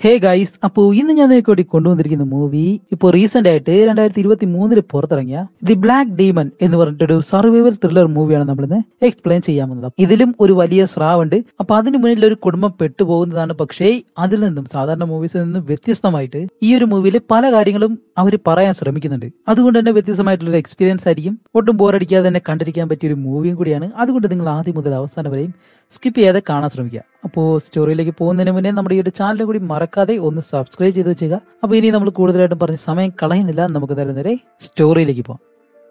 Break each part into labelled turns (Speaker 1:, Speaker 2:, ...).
Speaker 1: hey guys അപ്പോൾ ഇന്ന് ഞാൻ നിങ്ങൾക്ക് വേണ്ടി കൊണ്ടുവന്നിരിക്കുന്ന മൂവി ഇപ്പോൾ റീസെന്റ് ആയിട്ട് രണ്ടായിരത്തി ഇരുപത്തി മൂന്നില് പുറത്തിറങ്ങിയ ദി ബ്ലാക്ക് ഡീമൺ എന്ന് പറഞ്ഞിട്ടൊരു സർവൈവൽ ത്രില്ലർ മൂവിയാണ് നമ്മളിന്ന് എക്സ്പ്ലെയിൻ ചെയ്യാൻ പോകുന്നത് ഇതിലും ഒരു വലിയ സ്രാവുണ്ട് അപ്പൊ അതിന് മുന്നിൽ ഒരു കുടുംബം പെട്ടുപോകുന്നതാണ് പക്ഷേ അതിൽ നിന്നും സാധാരണ മൂവീസിൽ നിന്നും വ്യത്യസ്തമായിട്ട് ഈ ഒരു മൂവിയിൽ പല കാര്യങ്ങളും അവർ പറയാൻ ശ്രമിക്കുന്നുണ്ട് അതുകൊണ്ട് തന്നെ വ്യത്യസ്തമായിട്ടുള്ള എക്സ്പീരിയൻസ് ആയിരിക്കും ഒട്ടും ബോറടിക്കാതെ തന്നെ കണ്ടിരിക്കാൻ പറ്റിയ ഒരു മൂവിയും കൂടിയാണ് അതുകൊണ്ട് നിങ്ങൾ ആദ്യം മുതൽ അവസാനം വരെയും സ്കിപ്പ് ചെയ്യാതെ കാണാൻ ശ്രമിക്കുക അപ്പോൾ സ്റ്റോറിയിലേക്ക് പോകുന്നതിന് മുന്നേ നമ്മുടെ ഈ ഒരു ചാനൽ കൂടി മറക്കാതെ ഒന്ന് സബ്സ്ക്രൈബ് ചെയ്ത് വെച്ചേക്കുക അപ്പോൾ ഇനി നമ്മൾ കൂടുതലായിട്ടും പറഞ്ഞ് സമയം കളയുന്നില്ല നമുക്ക് നേരെ നേരെ സ്റ്റോറിയിലേക്ക് പോകാം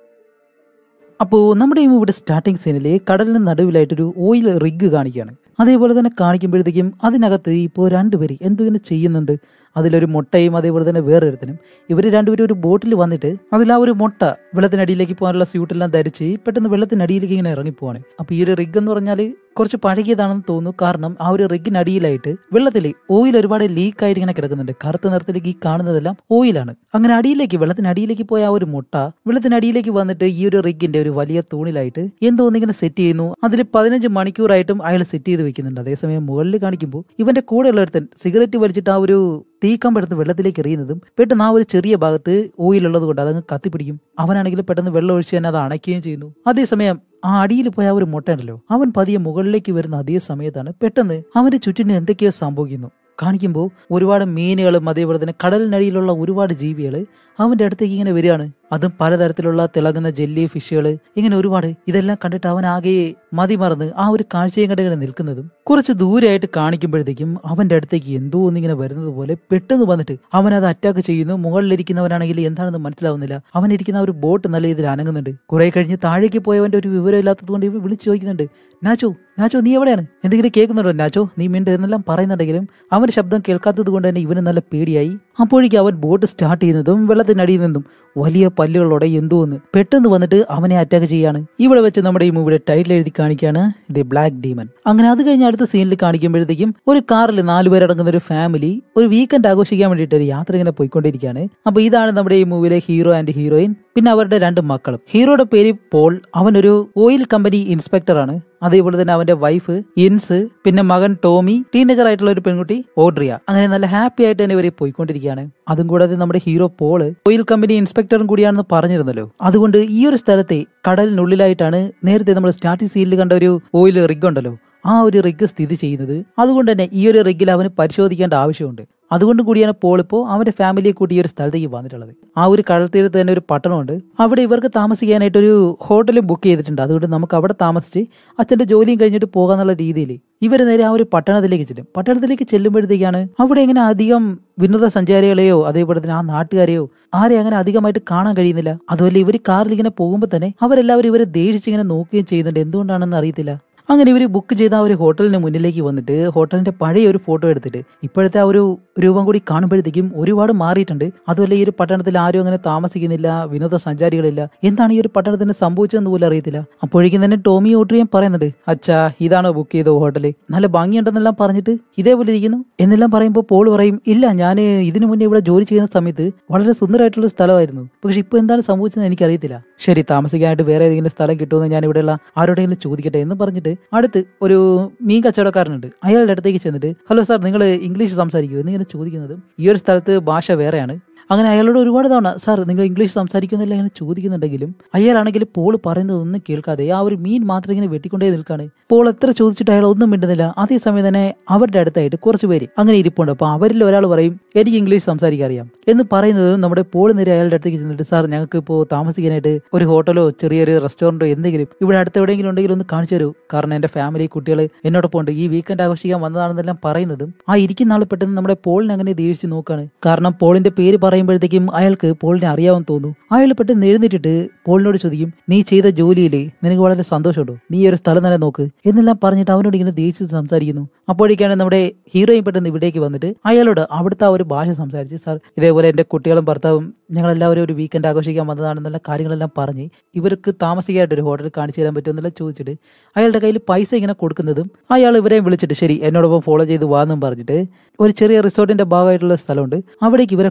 Speaker 1: അപ്പോൾ നമ്മുടെ ഈ മൂവിയുടെ സ്റ്റാർട്ടിംഗ് സീനിൽ കടലിന് നടുവിലായിട്ടൊരു ഓയിൽ റിഗ് കാണിക്കുകയാണ് അതേപോലെ തന്നെ കാണിക്കുമ്പോഴത്തേക്കും അതിനകത്ത് ഇപ്പോൾ രണ്ടുപേര് എന്തോ ഇങ്ങനെ ചെയ്യുന്നുണ്ട് അതിലൊരു മുട്ടയും അതേപോലെ തന്നെ വേറൊരുത്തനും ഇവർ രണ്ടുപേരും ഒരു ബോട്ടിൽ വന്നിട്ട് അതിൽ ആ ഒരു മുട്ട വെള്ളത്തിനടിയിലേക്ക് പോകാനുള്ള സ്യൂട്ടെല്ലാം ധരിച്ച് പെട്ടെന്ന് വെള്ളത്തിനടിയിലേക്ക് ഇങ്ങനെ ഇറങ്ങിപ്പോവാണ് അപ്പോൾ ഈ ഒരു റിഗ് എന്ന് പറഞ്ഞാൽ കുറച്ച് പഴകിയതാണെന്ന് തോന്നുന്നു കാരണം ആ ഒരു റിഗിനടിയിലായിട്ട് വെള്ളത്തിൽ ഓയിൽ ഒരുപാട് ലീക്ക് ആയിട്ട് ഇങ്ങനെ കിടക്കുന്നുണ്ട് കറുത്ത നിറത്തിലേക്ക് ഈ കാണുന്നതെല്ലാം ഓയിലാണ് അങ്ങനെ അടിയിലേക്ക് വെള്ളത്തിനടിയിലേക്ക് പോയ ആ ഒരു മുട്ട വെള്ളത്തിനടിയിലേക്ക് വന്നിട്ട് ഈ ഒരു റിഗിന്റെ ഒരു വലിയ തൂണിലായിട്ട് എന്തോ ഒന്നിങ്ങനെ സെറ്റ് ചെയ്യുന്നു അതിൽ പതിനഞ്ച് മണിക്കൂറായിട്ടും അയാൾ സെറ്റ് ചെയ്ത് വെക്കുന്നുണ്ട് അതേസമയം മുകളിൽ കാണിക്കുമ്പോൾ ഇവന്റെ കൂടെയുള്ള ഒരുത്തൻ സിഗരറ്റ് വലിച്ചിട്ട് ആ ഒരു തീക്കമ്പെടുത്ത് വെള്ളത്തിലേക്ക് എറിയുന്നതും പെട്ടെന്ന് ആ ഒരു ചെറിയ ഭാഗത്ത് ഓയിൽ ഉള്ളത് കൊണ്ട് അതങ്ങ് കത്തിപ്പിടിക്കും അവനാണെങ്കിൽ പെട്ടെന്ന് വെള്ളം ഒഴിച്ച് തന്നെ അത് അണയ്ക്കുകയും ചെയ്യുന്നു അതേസമയം ആ അടിയിൽ പോയ ആ ഒരു മുട്ടയുണ്ടല്ലോ അവൻ പതിയെ മുകളിലേക്ക് വരുന്ന അതേ സമയത്താണ് പെട്ടെന്ന് അവന്റെ ചുറ്റിനും എന്തൊക്കെയോ സംഭവിക്കുന്നു കാണിക്കുമ്പോൾ ഒരുപാട് മീനുകളും അതേപോലെ തന്നെ കടലിനടിയിലുള്ള ഒരുപാട് ജീവികൾ അവന്റെ അടുത്തേക്ക് ഇങ്ങനെ വരികയാണ് അതും പലതരത്തിലുള്ള തിളങ്ങുന്ന ജെല്ലി ഫിഷുകൾ ഇങ്ങനെ ഒരുപാട് ഇതെല്ലാം കണ്ടിട്ട് അവൻ ആകെ മതി മറന്ന് ആ ഒരു കാഴ്ചയും കണ്ട് ഇങ്ങനെ നിൽക്കുന്നതും കുറച്ച് ദൂരെയായിട്ട് കാണിക്കുമ്പോഴത്തേക്കും അവന്റെ അടുത്തേക്ക് എന്തോ ഒന്നിങ്ങനെ വരുന്നത് പോലെ പെട്ടെന്ന് വന്നിട്ട് അവൻ അത് അറ്റാക്ക് ചെയ്യുന്നു മുകളിലിരിക്കുന്നവനാണെങ്കിൽ എന്താണെന്ന് മനസ്സിലാവുന്നില്ല അവൻ ഇരിക്കുന്ന ആ ഒരു ബോട്ട് നല്ല രീതിയിൽ അനങ്ങുന്നുണ്ട് കുറെ കഴിഞ്ഞ് താഴേക്ക് പോയവന്റെ ഒരു വിവരം ഇല്ലാത്തത് കൊണ്ട് ഇവൻ വിളിച്ചു ചോദിക്കുന്നുണ്ട് നാച്ചോ നാച്ചോ നീ എവിടെയാണ് എന്തെങ്കിലും കേൾക്കുന്നുണ്ടോ നാച്ചോ നീ മിണ്ട് എന്നെല്ലാം പറയുന്നുണ്ടെങ്കിലും അവന്റെ ശബ്ദം കേൾക്കാത്തത് കൊണ്ട് തന്നെ ഇവന് നല്ല പേടിയായി അപ്പോഴേക്കും അവൻ ബോട്ട് സ്റ്റാർട്ട് ചെയ്യുന്നതും വെള്ളത്തിനടിയിൽ നിന്നും വലിയ പല്ലുകളോടെ എന്തോ ഒന്ന് പെട്ടെന്ന് വന്നിട്ട് അവനെ അറ്റാക്ക് ചെയ്യാണ് ഇവിടെ വെച്ച് നമ്മുടെ ഈ മൂവിയുടെ ടൈറ്റിൽ എഴുതി കാണിക്കുകയാണ് ദി ബ്ലാക്ക് ഡീമൻ അങ്ങനെ അത് കഴിഞ്ഞ് അടുത്ത സീനിൽ കാണിക്കുമ്പോഴത്തേക്കും ഒരു കാറിൽ നാലുപേരടങ്ങുന്ന ഒരു ഫാമിലി ഒരു വീക്കെൻഡ് ആഘോഷിക്കാൻ വേണ്ടിയിട്ട് ഒരു യാത്ര ഇങ്ങനെ പോയിക്കൊണ്ടിരിക്കുകയാണ് അപ്പൊ ഇതാണ് നമ്മുടെ ഈ മൂവിയിലെ ഹീറോ ആൻഡ് ഹീറോയിൻ പിന്നെ അവരുടെ രണ്ട് മക്കളും ഹീറോയുടെ പേര് പോൾ അവൻ ഒരു ഓയിൽ കമ്പനി ഇൻസ്പെക്ടർ ആണ് അതേപോലെ തന്നെ അവന്റെ വൈഫ് ഇൻസ് പിന്നെ മകൻ ടോമി ടീനേജർ ആയിട്ടുള്ള ഒരു പെൺകുട്ടി ഓഡ്രിയ അങ്ങനെ നല്ല ഹാപ്പി ആയിട്ട് തന്നെ ഇവർ പോയിക്കൊണ്ടിരിക്കുകയാണ് അതും കൂടാതെ നമ്മുടെ ഹീറോ പോള് ഓയിൽ കമ്പനി ഇൻസ്പെക്ടറും കൂടിയാണെന്ന് പറഞ്ഞിരുന്നല്ലോ അതുകൊണ്ട് ഈ ഒരു സ്ഥലത്തെ കടലിനുള്ളിലായിട്ടാണ് നേരത്തെ നമ്മൾ സ്റ്റാർട്ടിംഗ് സീനിൽ കണ്ട ഒരു ഓയിൽ റിഗ് ഉണ്ടല്ലോ ആ ഒരു റിഗ് സ്ഥിതി ചെയ്യുന്നത് അതുകൊണ്ട് തന്നെ ഈ ഒരു റിഗിൽ അവന് പരിശോധിക്കേണ്ട ആവശ്യമുണ്ട് അതുകൊണ്ട് കൂടിയാണ് പോൾ ഇപ്പോൾ അവന്റെ ഫാമിലിയെ കൂട്ടി ഈ ഒരു സ്ഥലത്തേക്ക് വന്നിട്ടുള്ളത് ആ ഒരു കടൽ തീരത്ത് തന്നെ ഒരു പട്ടണമുണ്ട് അവിടെ ഇവർക്ക് താമസിക്കാനായിട്ട് ഒരു ഹോട്ടലും ബുക്ക് ചെയ്തിട്ടുണ്ട് അതുകൊണ്ട് നമുക്ക് അവിടെ താമസിച്ച് അച്ഛന്റെ ജോലിയും കഴിഞ്ഞിട്ട് പോകാന്നുള്ള രീതിയിൽ ഇവർ നേരെ ആ ഒരു പട്ടണത്തിലേക്ക് ചെല്ലും പട്ടണത്തിലേക്ക് ചെല്ലുമ്പോഴത്തേക്കാണ് അവിടെ എങ്ങനെ അധികം വിനോദസഞ്ചാരികളെയോ അതേപോലെ തന്നെ ആ നാട്ടുകാരെയോ ആരെ അങ്ങനെ അധികമായിട്ട് കാണാൻ കഴിയുന്നില്ല അതുപോലെ ഇവർ കാറിൽ ഇങ്ങനെ പോകുമ്പോൾ തന്നെ അവരെല്ലാവരും ഇവരെ ദേഷിച്ച് ഇങ്ങനെ നോക്കുകയും ചെയ്യുന്നുണ്ട് എന്തുകൊണ്ടാണെന്ന് അറിയത്തില്ല അങ്ങനെ ഇവർ ബുക്ക് ചെയ്ത ആ ഒരു ഹോട്ടലിന് മുന്നിലേക്ക് വന്നിട്ട് ഹോട്ടലിന്റെ പഴയ ഒരു ഫോട്ടോ എടുത്തിട്ട് ഇപ്പോഴത്തെ ആ ഒരു രൂപം കൂടി കാണുമ്പോഴത്തേക്കും ഒരുപാട് മാറിയിട്ടുണ്ട് അതുപോലെ ഈ ഒരു പട്ടണത്തിൽ ആരും അങ്ങനെ താമസിക്കുന്നില്ല വിനോദസഞ്ചാരികളില്ല എന്താണ് ഈ ഒരു പട്ടണത്തിന് സംഭവിച്ചതെന്ന് പോലും അറിയത്തില്ല അപ്പോഴേക്കും തന്നെ ടോമി ഓട്രിയും പറയുന്നുണ്ട് അച്ഛാ ഇതാണോ ബുക്ക് ചെയ്ത ഹോട്ടൽ നല്ല ഭംഗിയുണ്ടെന്നെല്ലാം പറഞ്ഞിട്ട് ഇതേപോലെ ഇരിക്കുന്നു എന്നെല്ലാം പറയുമ്പോൾ പോൾ പറയും ഇല്ല ഞാൻ ഇതിനു മുന്നേ ഇവിടെ ജോലി ചെയ്യുന്ന സമയത്ത് വളരെ സുന്ദരമായിട്ടുള്ള സ്ഥലമായിരുന്നു പക്ഷെ ഇപ്പൊ എന്താണ് സംഭവിച്ചതെന്ന് എനിക്കറിയത്തില്ല ശരി താമസിക്കാനായിട്ട് വേറെ ഏതെങ്കിലും സ്ഥലം കിട്ടുമെന്ന് ഞാൻ ഇവിടെയുള്ള ആരോടെങ്കിലും ചോദിക്കട്ടെ എന്ന് പറഞ്ഞിട്ട് അടുത്ത് ഒരു മീൻ കച്ചവടക്കാരനുണ്ട് അയാളുടെ അടുത്തേക്ക് ചെന്നിട്ട് ഹലോ സാർ നിങ്ങൾ ഇംഗ്ലീഷ് സംസാരിക്കുമോ എന്നിങ്ങനെ ചോദിക്കുന്നതും ഈ ഒരു സ്ഥലത്ത് ഭാഷ വേറെയാണ് അങ്ങനെ അയാളോട് ഒരുപാട് തവണ സാർ നിങ്ങൾ ഇംഗ്ലീഷ് സംസാരിക്കുന്നില്ല ഇങ്ങനെ ചോദിക്കുന്നുണ്ടെങ്കിലും അയാളാണെങ്കിൽ പോൾ പറയുന്നതൊന്നും കേൾക്കാതെ ആ ഒരു മീൻ മാത്രം ഇങ്ങനെ വെട്ടിക്കൊണ്ടേ നിൽക്കാണ് പോൾ എത്ര ചോദിച്ചിട്ട് അയാൾ ഒന്നും മിണ്ടുന്നില്ല അതേസമയം തന്നെ അവരുടെ അടുത്തായിട്ട് കുറച്ച് പേര് അങ്ങനെ ഇരിപ്പുണ്ട് അപ്പൊ അവരിൽ ഒരാൾ പറയും എനിക്ക് ഇംഗ്ലീഷ് സംസാരിക്കാൻ അറിയാം എന്ന് പറയുന്നത് നമ്മുടെ പോൾ നേരെ അയാളുടെ അടുത്തേക്ക് ചെന്നിട്ട് സാർ ഞങ്ങൾക്ക് ഇപ്പോൾ താമസിക്കാനായിട്ട് ഒരു ഹോട്ടലോ ചെറിയൊരു റെസ്റ്റോറൻറ്റോ എന്തെങ്കിലും ഇവിടെ അടുത്ത് എവിടെയെങ്കിലും ഉണ്ടെങ്കിൽ ഒന്ന് കാണിച്ചു തരൂ കാരണം എന്റെ ഫാമിലി കുട്ടികൾ എന്നോടൊപ്പം ഉണ്ട് ഈ വീക്കെൻഡ് ആഘോഷിക്കാൻ വന്നതാണെന്നെല്ലാം പറയുന്നതും ആ ഇരിക്കുന്ന ആൾ പെട്ടെന്ന് നമ്മുടെ പോളിനെ അങ്ങനെ ദേഷിച്ച് നോക്കാണ് കാരണം പോളിന്റെ പേര് പറയുമ്പോഴത്തേക്കും അയാൾക്ക് പോളിനെ അറിയാമെന്ന് തോന്നുന്നു അയാൾ പെട്ടെന്ന് എഴുന്നേറ്റിട്ട് പോളിനോട് ചോദിക്കും നീ ചെയ്ത ജോലിയിൽ നിനക്ക് വളരെ സന്തോഷമുണ്ടോ നീ ഈ ഒരു സ്ഥലം തന്നെ നോക്ക് എന്നെല്ലാം പറഞ്ഞിട്ട് അവനോട് ഇങ്ങനെ ദേഷിച്ച് സംസാരിക്കുന്നു അപ്പോഴേക്കാണ് നമ്മുടെ ഹീറോയിൻ പെട്ടെന്ന് ഇവിടേക്ക് വന്നിട്ട് അയാളോട് അവിടുത്തെ ആ ഒരു ഭാഷ സംസാരിച്ച് സാർ ഇതേപോലെ എന്റെ കുട്ടികളും ഭർത്താവും ഞങ്ങളെല്ലാവരും ഒരു വീക്കെൻഡ് ആഘോഷിക്കാൻ വന്നതാണെന്നുള്ള കാര്യങ്ങളെല്ലാം പറഞ്ഞ് ഇവർക്ക് താമസിക്കാനായിട്ട് ഒരു ഹോട്ടൽ കാണിച്ചു തരാൻ പറ്റുമെന്നെല്ലാം ചോദിച്ചിട്ട് അയാളുടെ കയ്യിൽ പൈസ ഇങ്ങനെ കൊടുക്കുന്നതും അയാൾ ഇവരെ വിളിച്ചിട്ട് ശരി എന്നോടൊപ്പം ഫോളോ ചെയ്ത് വാന്നും പറഞ്ഞിട്ട് ഒരു ചെറിയ റിസോർട്ടിന്റെ ഭാഗമായിട്ടുള്ള സ്ഥലമുണ്ട് അവിടേക്ക് ഇവരെ കൊണ്ടുപോവാണ്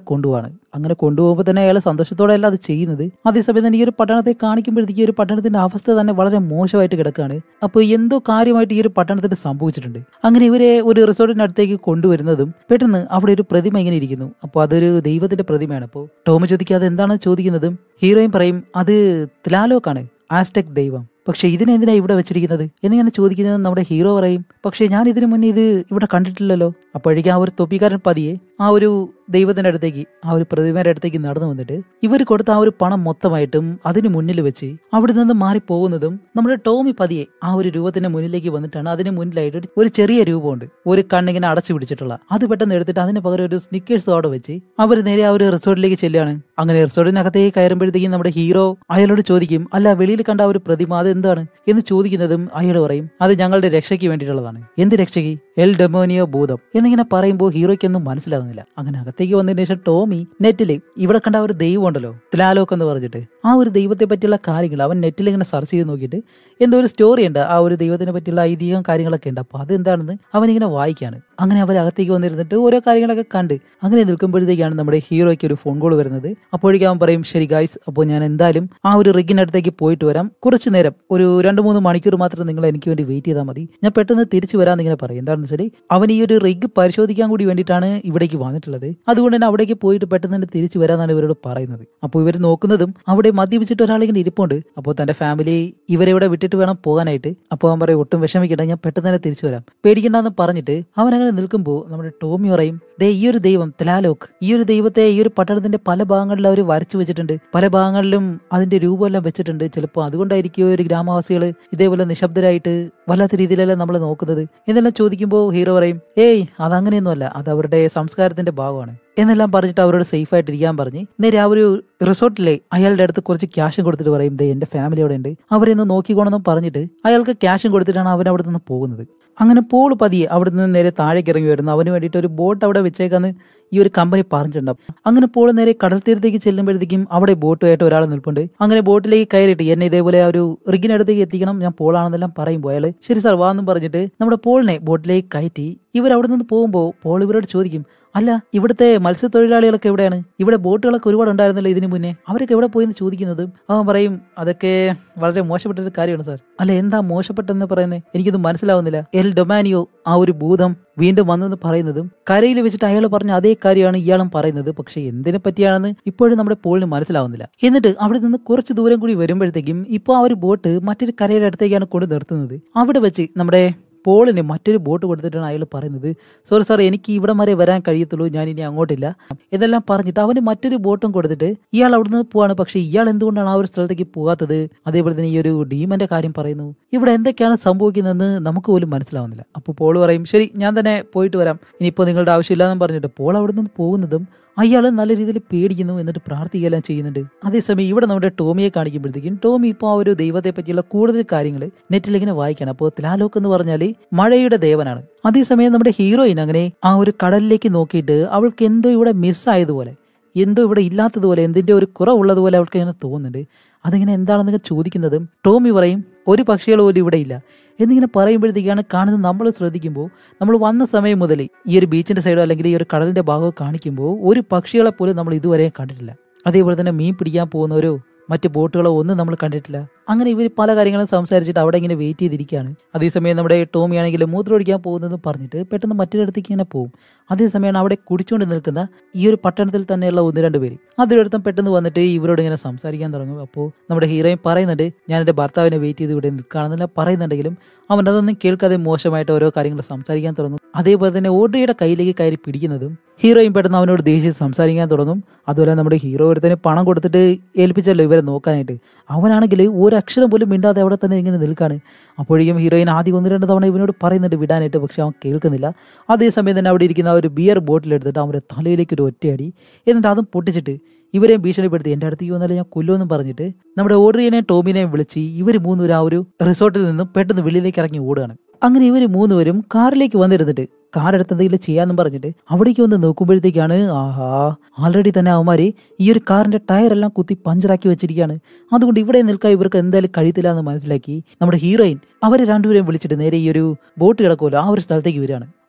Speaker 1: അങ്ങനെ കൊണ്ടുപോകുമ്പോൾ തന്നെ അയാൾ സന്തോഷത്തോടെ അല്ല അത് ചെയ്യുന്നത് അതേസമയം തന്നെ ഈ ഒരു പട്ടണത്തെ കാണിക്കുമ്പോഴത്തേക്ക് ഈ ഒരു പട്ടണത്തിന്റെ അവസ്ഥ തന്നെ വളരെ മോശമായിട്ട് കിടക്കുകയാണ് അപ്പോൾ എന്തോ കാര്യമായിട്ട് ഈ ഒരു പട്ടണത്തിൽ സംഭവിച്ചിട്ടുണ്ട് അങ്ങനെ ഇവരെ ഒരു റിസോർട്ടിന്റെ അടുത്തേക്ക് കൊണ്ടുവരുന്നതും പെട്ടെന്ന് അവിടെ ഒരു പ്രതിമ ഇങ്ങനെ ഇരിക്കുന്നു അപ്പോൾ അതൊരു ദൈവത്തിന്റെ പ്രതിമയാണ് അപ്പോൾ ടോമി ചോദിക്കാതെ എന്താണെന്ന് ചോദിക്കുന്നതും ഹീറോയും പറയും അത് ത്ലാലോക്കാണ് ആസ്ടെക് ദൈവം പക്ഷെ ഇതിനെന്തിനാ ഇവിടെ വെച്ചിരിക്കുന്നത് എന്നിങ്ങനെ ചോദിക്കുന്നത് നമ്മുടെ ഹീറോ പറയും പക്ഷെ ഞാൻ ഇതിനു മുന്നേ ഇത് ഇവിടെ കണ്ടിട്ടില്ലല്ലോ അപ്പോഴേക്കും ആ ഒരു തൊപ്പിക്കാരൻ പതിയെ ആ ഒരു ദൈവത്തിന്റെ അടുത്തേക്ക് ആ ഒരു പ്രതിമയുടെ അടുത്തേക്ക് നടന്നു വന്നിട്ട് ഇവർ കൊടുത്ത ആ ഒരു പണം മൊത്തമായിട്ടും അതിന് മുന്നിൽ വെച്ച് അവിടെ നിന്ന് മാറി പോകുന്നതും നമ്മുടെ ടോമി പതിയെ ആ ഒരു രൂപത്തിന്റെ മുന്നിലേക്ക് വന്നിട്ടാണ് അതിന് മുന്നിലായിട്ട് ഒരു ചെറിയ രൂപമുണ്ട് ഒരു കണ്ണിങ്ങനെ അടച്ചു പിടിച്ചിട്ടുള്ള അത് പെട്ടെന്ന് എടുത്തിട്ട് അതിന് പകരം ഒരു സ്നിക്കേഴ്സ് അവിടെ വെച്ച് അവർ നേരെ ആ ഒരു റിസോർട്ടിലേക്ക് ചെല്ലുകയാണ് അങ്ങനെ റിസോർട്ടിനകത്തേക്ക് കയറുമ്പോഴത്തേക്കും നമ്മുടെ ഹീറോ അയാളോട് ചോദിക്കും അല്ല വെളിയിൽ കണ്ട ആ ഒരു പ്രതിമ അത് എന്താണ് എന്ന് ചോദിക്കുന്നതും അയാൾ പറയും അത് ഞങ്ങളുടെ രക്ഷയ്ക്ക് വേണ്ടിയിട്ടുള്ളതാണ് എന്ത് രക്ഷയ്ക്ക് എൽ ഡെമോനിയോ ഭൂതം എന്നിങ്ങനെ പറയുമ്പോൾ ഹീറോയ്ക്കൊന്നും മനസ്സിലാകുന്നില്ല അങ്ങനെ അകത്തേക്ക് വന്നതിന് ശേഷം ടോമി നെറ്റില് ഇവിടെ കണ്ട ആ ഒരു ദൈവം ഉണ്ടല്ലോ ത്ലാലോക്ക് എന്ന് പറഞ്ഞിട്ട് ആ ഒരു ദൈവത്തെ പറ്റിയുള്ള കാര്യങ്ങൾ അവൻ നെറ്റിൽ ഇങ്ങനെ സെർച്ച് ചെയ്ത് നോക്കിയിട്ട് എന്തോ ഒരു സ്റ്റോറി ഉണ്ട് ആ ഒരു ദൈവത്തിനെ പറ്റിയുള്ള ഐതിഹ്യം കാര്യങ്ങളൊക്കെ ഉണ്ട് അപ്പൊ അത് എന്താണെന്ന് അവൻ ഇങ്ങനെ വായിക്കാണ് അങ്ങനെ അവർ അകത്തേക്ക് വന്നിരുന്നിട്ട് ഓരോ കാര്യങ്ങളൊക്കെ കണ്ട് അങ്ങനെ നിൽക്കുമ്പോഴത്തേക്കാണ് നമ്മുടെ ഹീറോയ്ക്ക് ഒരു ഫോൺ കോൾ വരുന്നത് അപ്പോഴേക്കും അവൻ പറയും ശരി ഗായ്സ് അപ്പോൾ ഞാൻ എന്തായാലും ആ ഒരു റിഗിനടുത്തേക്ക് പോയിട്ട് വരാം കുറച്ചു നേരം ഒരു രണ്ട് മൂന്ന് മണിക്കൂർ മാത്രം നിങ്ങൾ എനിക്ക് വേണ്ടി വെയിറ്റ് ചെയ്താൽ മതി ഞാൻ പെട്ടെന്ന് തിരിച്ചു വരാമെന്ന് ഇങ്ങനെ പറയും എന്താണെന്ന് വെച്ചാൽ അവൻ ഈ ഒരു റിഗ് പരിശോധിക്കാൻ കൂടി വേണ്ടിയിട്ടാണ് ഇവിടേക്ക് വന്നിട്ടുള്ളത് അതുകൊണ്ട് തന്നെ അവിടേക്ക് പോയിട്ട് പെട്ടെന്ന് തന്നെ തിരിച്ചു വരാമെന്നാണ് ഇവരോട് പറയുന്നത് അപ്പോൾ ഇവർ നോക്കുന്നതും അവിടെ മദ്യപിച്ചിട്ട് ഒരാളിങ്ങനെ ഇരിപ്പുണ്ട് അപ്പോൾ തന്റെ ഫാമിലി ഇവരെ ഇവിടെ വിട്ടിട്ട് വേണം പോകാനായിട്ട് അപ്പോൾ അവൻ പറയും ഒട്ടും വിഷമിക്കണ്ട ഞാൻ പെട്ടെന്ന് തന്നെ തിരിച്ചു വരാം പേടിക്കണ്ടെന്ന് പറഞ്ഞിട്ട് അവൻ അങ്ങനെ നിൽക്കുമ്പോൾ നമ്മുടെ ടോമി പറയും ദേ ഈ ഒരു ദൈവം ത്ലാലോക്ക് ഈ ഒരു ദൈവത്തെ ഈ ഒരു പട്ടണത്തിന്റെ പല ഭാഗങ്ങളിലും അവർ വരച്ചു വെച്ചിട്ടുണ്ട് പല ഭാഗങ്ങളിലും അതിന്റെ രൂപമെല്ലാം വെച്ചിട്ടുണ്ട് ചിലപ്പോൾ അതുകൊണ്ടായിരിക്കും ഈ ഒരു ഗ്രാമവാസികൾ ഇതേപോലെ നിശബ്ദരായിട്ട് വല്ലാത്ത രീതിയിലല്ല നമ്മൾ നോക്കുന്നത് എന്നെല്ലാം ചോദിക്കുമ്പോൾ ഹീറോ പറയും ഏയ് അതങ്ങനെയൊന്നുമല്ല അത് അവരുടെ സംസ്കാരത്തിന്റെ ഭാഗമാണ് എന്നെല്ലാം പറഞ്ഞിട്ട് അവരോട് സേഫ് ആയിട്ട് ഇരിക്കാൻ പറഞ്ഞ് നേരെ ആ ഒരു റിസോർട്ടിലെ അയാളുടെ അടുത്ത് കുറച്ച് ക്യാഷും കൊടുത്തിട്ട് പറയും ദേ എന്റെ ഫാമിലി അവിടെ ഉണ്ട് അവരെ ഒന്ന് നോക്കിക്കോണമെന്ന് പറഞ്ഞിട്ട് അയാൾക്ക് ക്യാഷും കൊടുത്തിട്ടാണ് അവൻ അവിടെ നിന്ന് പോകുന്നത് അങ്ങനെ പോൾ പതിയെ അവിടെ നിന്ന് നേരെ താഴേക്ക് ഇറങ്ങി വരുന്നു അവന് വേണ്ടിയിട്ട് ഒരു ബോട്ട് അവിടെ വെച്ചേക്കാന്ന് ഈ ഒരു കമ്പനി പറഞ്ഞിട്ടുണ്ട് അങ്ങനെ പോൾ നേരെ കടൽ തീരത്തേക്ക് ചെല്ലുമ്പോഴത്തേക്കും അവിടെ ബോട്ടുമായിട്ട് ഒരാൾ നിൽപ്പുണ്ട് അങ്ങനെ ബോട്ടിലേക്ക് കയറിയിട്ട് എന്നെ ഇതേപോലെ ആ ഒരു റിഗിനടുത്തേക്ക് എത്തിക്കണം ഞാൻ പോളാണെന്നെല്ലാം പറയുമ്പോൾ അയാൾ ശരി സാർ വാന്നും പറഞ്ഞിട്ട് നമ്മുടെ പോളിനെ ബോട്ടിലേക്ക് കയറ്റി ഇവർ അവിടെ നിന്ന് പോകുമ്പോൾ പോൾ ഇവരോട് ചോദിക്കും അല്ല ഇവിടുത്തെ മത്സ്യത്തൊഴിലാളികളൊക്കെ എവിടെയാണ് ഇവിടെ ബോട്ടുകളൊക്കെ ഒരുപാട് ഉണ്ടായിരുന്നല്ലോ ഇതിനു മുന്നേ അവരൊക്കെ എവിടെ പോയി എന്ന് ചോദിക്കുന്നത് അവൻ പറയും അതൊക്കെ വളരെ മോശപ്പെട്ട ഒരു കാര്യമാണ് സാർ അല്ല എന്താ മോശപ്പെട്ടെന്ന് പറയുന്നത് എനിക്കിത് മനസ്സിലാവുന്നില്ല എൽ ഡൊമാനിയോ ആ ഒരു ഭൂതം വീണ്ടും വന്നു എന്ന് പറയുന്നതും കരയിൽ വെച്ചിട്ട് അയാൾ പറഞ്ഞ അതേ കാര്യമാണ് ഇയാളും പറയുന്നത് പക്ഷെ എന്തിനെ പറ്റിയാണെന്ന് ഇപ്പോഴും നമ്മുടെ പോളിന് മനസ്സിലാവുന്നില്ല എന്നിട്ട് അവിടെ നിന്ന് കുറച്ച് ദൂരം കൂടി വരുമ്പോഴത്തേക്കും ഇപ്പോൾ ആ ഒരു ബോട്ട് മറ്റൊരു കരയുടെ അടുത്തേക്കാണ് കൊണ്ട് നിർത്തുന്നത് അവിടെ വെച്ച് നമ്മുടെ പോളിന് മറ്റൊരു ബോട്ട് കൊടുത്തിട്ടാണ് അയാൾ പറയുന്നത് സോറി സാർ എനിക്ക് ഇവിടം വരെ വരാൻ കഴിയത്തുള്ളൂ ഞാൻ ഇനി അങ്ങോട്ടില്ല ഇതെല്ലാം പറഞ്ഞിട്ട് അവന് മറ്റൊരു ബോട്ടും കൊടുത്തിട്ട് ഇയാൾ അവിടെ നിന്ന് പോവാണ് പക്ഷെ ഇയാൾ എന്തുകൊണ്ടാണ് ആ ഒരു സ്ഥലത്തേക്ക് പോകാത്തത് അതേപോലെ തന്നെ ഈ ഒരു ഡീമന്റെ കാര്യം പറയുന്നു ഇവിടെ എന്തൊക്കെയാണ് സംഭവിക്കുന്നതെന്ന് നമുക്ക് പോലും മനസ്സിലാവുന്നില്ല അപ്പോൾ പോൾ പറയും ശരി ഞാൻ തന്നെ പോയിട്ട് വരാം ഇനിയിപ്പോൾ നിങ്ങളുടെ ആവശ്യമില്ലാന്ന് പറഞ്ഞിട്ട് പോൾ അവിടെ നിന്ന് പോകുന്നതും അയാൾ നല്ല രീതിയിൽ പേടിക്കുന്നു എന്നിട്ട് പ്രാർത്ഥിക്കുകയെല്ലാം ചെയ്യുന്നുണ്ട് അതേസമയം ഇവിടെ നമ്മുടെ ടോമിയെ കാണിക്കുമ്പോഴത്തേക്കും ടോമി ഇപ്പോൾ ആ ഒരു ദൈവത്തെ പറ്റിയുള്ള കൂടുതൽ കാര്യങ്ങൾ നെറ്റിൽ ഇങ്ങനെ വായിക്കണം അപ്പോൾ ത്ലാലോക്ക് എന്ന് പറഞ്ഞാൽ മഴയുടെ ദേവനാണ് അതേസമയം നമ്മുടെ ഹീറോയിൻ അങ്ങനെ ആ ഒരു കടലിലേക്ക് നോക്കിയിട്ട് അവൾക്ക് എന്തോ ഇവിടെ മിസ്സായതുപോലെ എന്തോ ഇവിടെ ഇല്ലാത്തതുപോലെ എന്തിന്റെ ഒരു കുറവുള്ളതുപോലെ അവൾക്ക് ഇങ്ങനെ തോന്നുന്നുണ്ട് അതിങ്ങനെ എന്താണെന്നൊക്കെ ചോദിക്കുന്നതും ടോമി പറയും ഒരു പക്ഷികൾ പോലും ഇവിടെ ഇല്ല എന്നിങ്ങനെ പറയുമ്പോഴത്തേക്കാണ് കാണുന്നത് നമ്മൾ ശ്രദ്ധിക്കുമ്പോൾ നമ്മൾ വന്ന സമയം മുതൽ ഈ ഒരു ബീച്ചിന്റെ സൈഡോ അല്ലെങ്കിൽ ഈ ഒരു കടലിന്റെ ഭാഗമോ കാണിക്കുമ്പോൾ ഒരു പക്ഷികളെ പോലും നമ്മൾ ഇതുവരെ കണ്ടിട്ടില്ല അതേപോലെ തന്നെ മീൻ പിടിക്കാൻ പോകുന്നവരോ മറ്റ് ബോട്ടുകളോ ഒന്നും നമ്മൾ കണ്ടിട്ടില്ല അങ്ങനെ ഇവർ പല കാര്യങ്ങളും സംസാരിച്ചിട്ട് അവിടെ ഇങ്ങനെ വെയിറ്റ് ചെയ്തിരിക്കുകയാണ് അതേസമയം നമ്മുടെ ടോമി ആണെങ്കിൽ മൂത്രമൊഴിക്കാൻ പോകുന്നത് പറഞ്ഞിട്ട് പെട്ടെന്ന് മറ്റൊരിടത്തേക്ക് ഇങ്ങനെ പോകും അതേസമയമാണ് അവിടെ കുടിച്ചുകൊണ്ട് നിൽക്കുന്ന ഈ ഒരു പട്ടണത്തിൽ തന്നെയുള്ള ഒന്ന് രണ്ട് പേര് അതിലൊരുത്തം പെട്ടെന്ന് വന്നിട്ട് ഇവരോട് ഇങ്ങനെ സംസാരിക്കാൻ തുടങ്ങും അപ്പോൾ നമ്മുടെ ഹീറോയിൻ പറയുന്നുണ്ട് ഞാൻ എൻ്റെ ഭർത്താവിനെ വെയിറ്റ് ചെയ്ത് ഇവിടെ നിൽക്കുകയാണെന്നെല്ലാം പറയുന്നുണ്ടെങ്കിലും അവൻ അതൊന്നും കേൾക്കാതെ മോശമായിട്ട് ഓരോ കാര്യങ്ങൾ സംസാരിക്കാൻ തുടങ്ങും അതേപോലെ തന്നെ ഓഡ്രിയുടെ കയ്യിലേക്ക് കയറി പിടിക്കുന്നതും ഹീറോയിൻ പെട്ടെന്ന് അവനോട് ദേഷ്യം സംസാരിക്കാൻ തുടങ്ങും അതുപോലെ നമ്മുടെ ഹീറോ ഒരുത്തന് പണം കൊടുത്തിട്ട് ഏൽപ്പിച്ചല്ലോ ഇവരെ നോക്കാനായിട്ട് അവനാണെങ്കിൽ ഒരു അക്ഷരം പോലും മിണ്ടാതെ അവിടെ തന്നെ ഇങ്ങനെ നിൽക്കാണ് അപ്പോഴേക്കും ഹീറോയിൻ ആദ്യം ഒന്ന് രണ്ട് തവണ ഇവനോട് പറയുന്നുണ്ട് വിടാനായിട്ട് പക്ഷെ അവൻ കേൾക്കുന്നില്ല അതേസമയം തന്നെ അവിടെ ഇരിക്കുന്ന ആ ഒരു ബിയർ ബോട്ടിൽ എടുത്തിട്ട് അവൻ്റെ തലയിലേക്ക് ഒരു ഒറ്റയടി എന്നിട്ട് അതും പൊട്ടിച്ചിട്ട് ഇവരെയും ഭീഷണിപ്പെടുത്തി എൻ്റെ അടുത്തേക്ക് വന്നാലും ഞാൻ കൊല്ലുമെന്നും പറഞ്ഞിട്ട് നമ്മുടെ ഓഡ്രിയനെയും ടോമിനെയും വിളിച്ച് ഇവർ മൂന്നുപേരും ആ ഒരു റിസോർട്ടിൽ നിന്നും പെട്ടെന്ന് വെളിയിലേക്ക് ഇറങ്ങി ഓടുകയാണ് അങ്ങനെ ഇവർ മൂന്നുപേരും കാറിലേക്ക് വന്നിരുന്നിട്ട് കാർ എടുത്ത് എന്തെങ്കിലും ചെയ്യാന്നും പറഞ്ഞിട്ട് അവിടേക്ക് വന്ന് നോക്കുമ്പോഴത്തേക്കാണ് ആഹാ ആൾറെഡി തന്നെ അവന്മാര് ഈ ഒരു കാറിന്റെ ടയർ എല്ലാം കുത്തി പഞ്ചറാക്കി വെച്ചിരിക്കുകയാണ് അതുകൊണ്ട് ഇവിടെ നിൽക്കാൻ ഇവർക്ക് എന്തായാലും കഴിയത്തില്ല എന്ന് മനസ്സിലാക്കി നമ്മുടെ ഹീറോയിൻ അവരെ രണ്ടുപേരെയും വിളിച്ചിട്ട് നേരെ ഈ ഒരു ബോട്ട് കിടക്കുമല്ലോ ആ ഒരു സ്ഥലത്തേക്ക് വരികയാണ്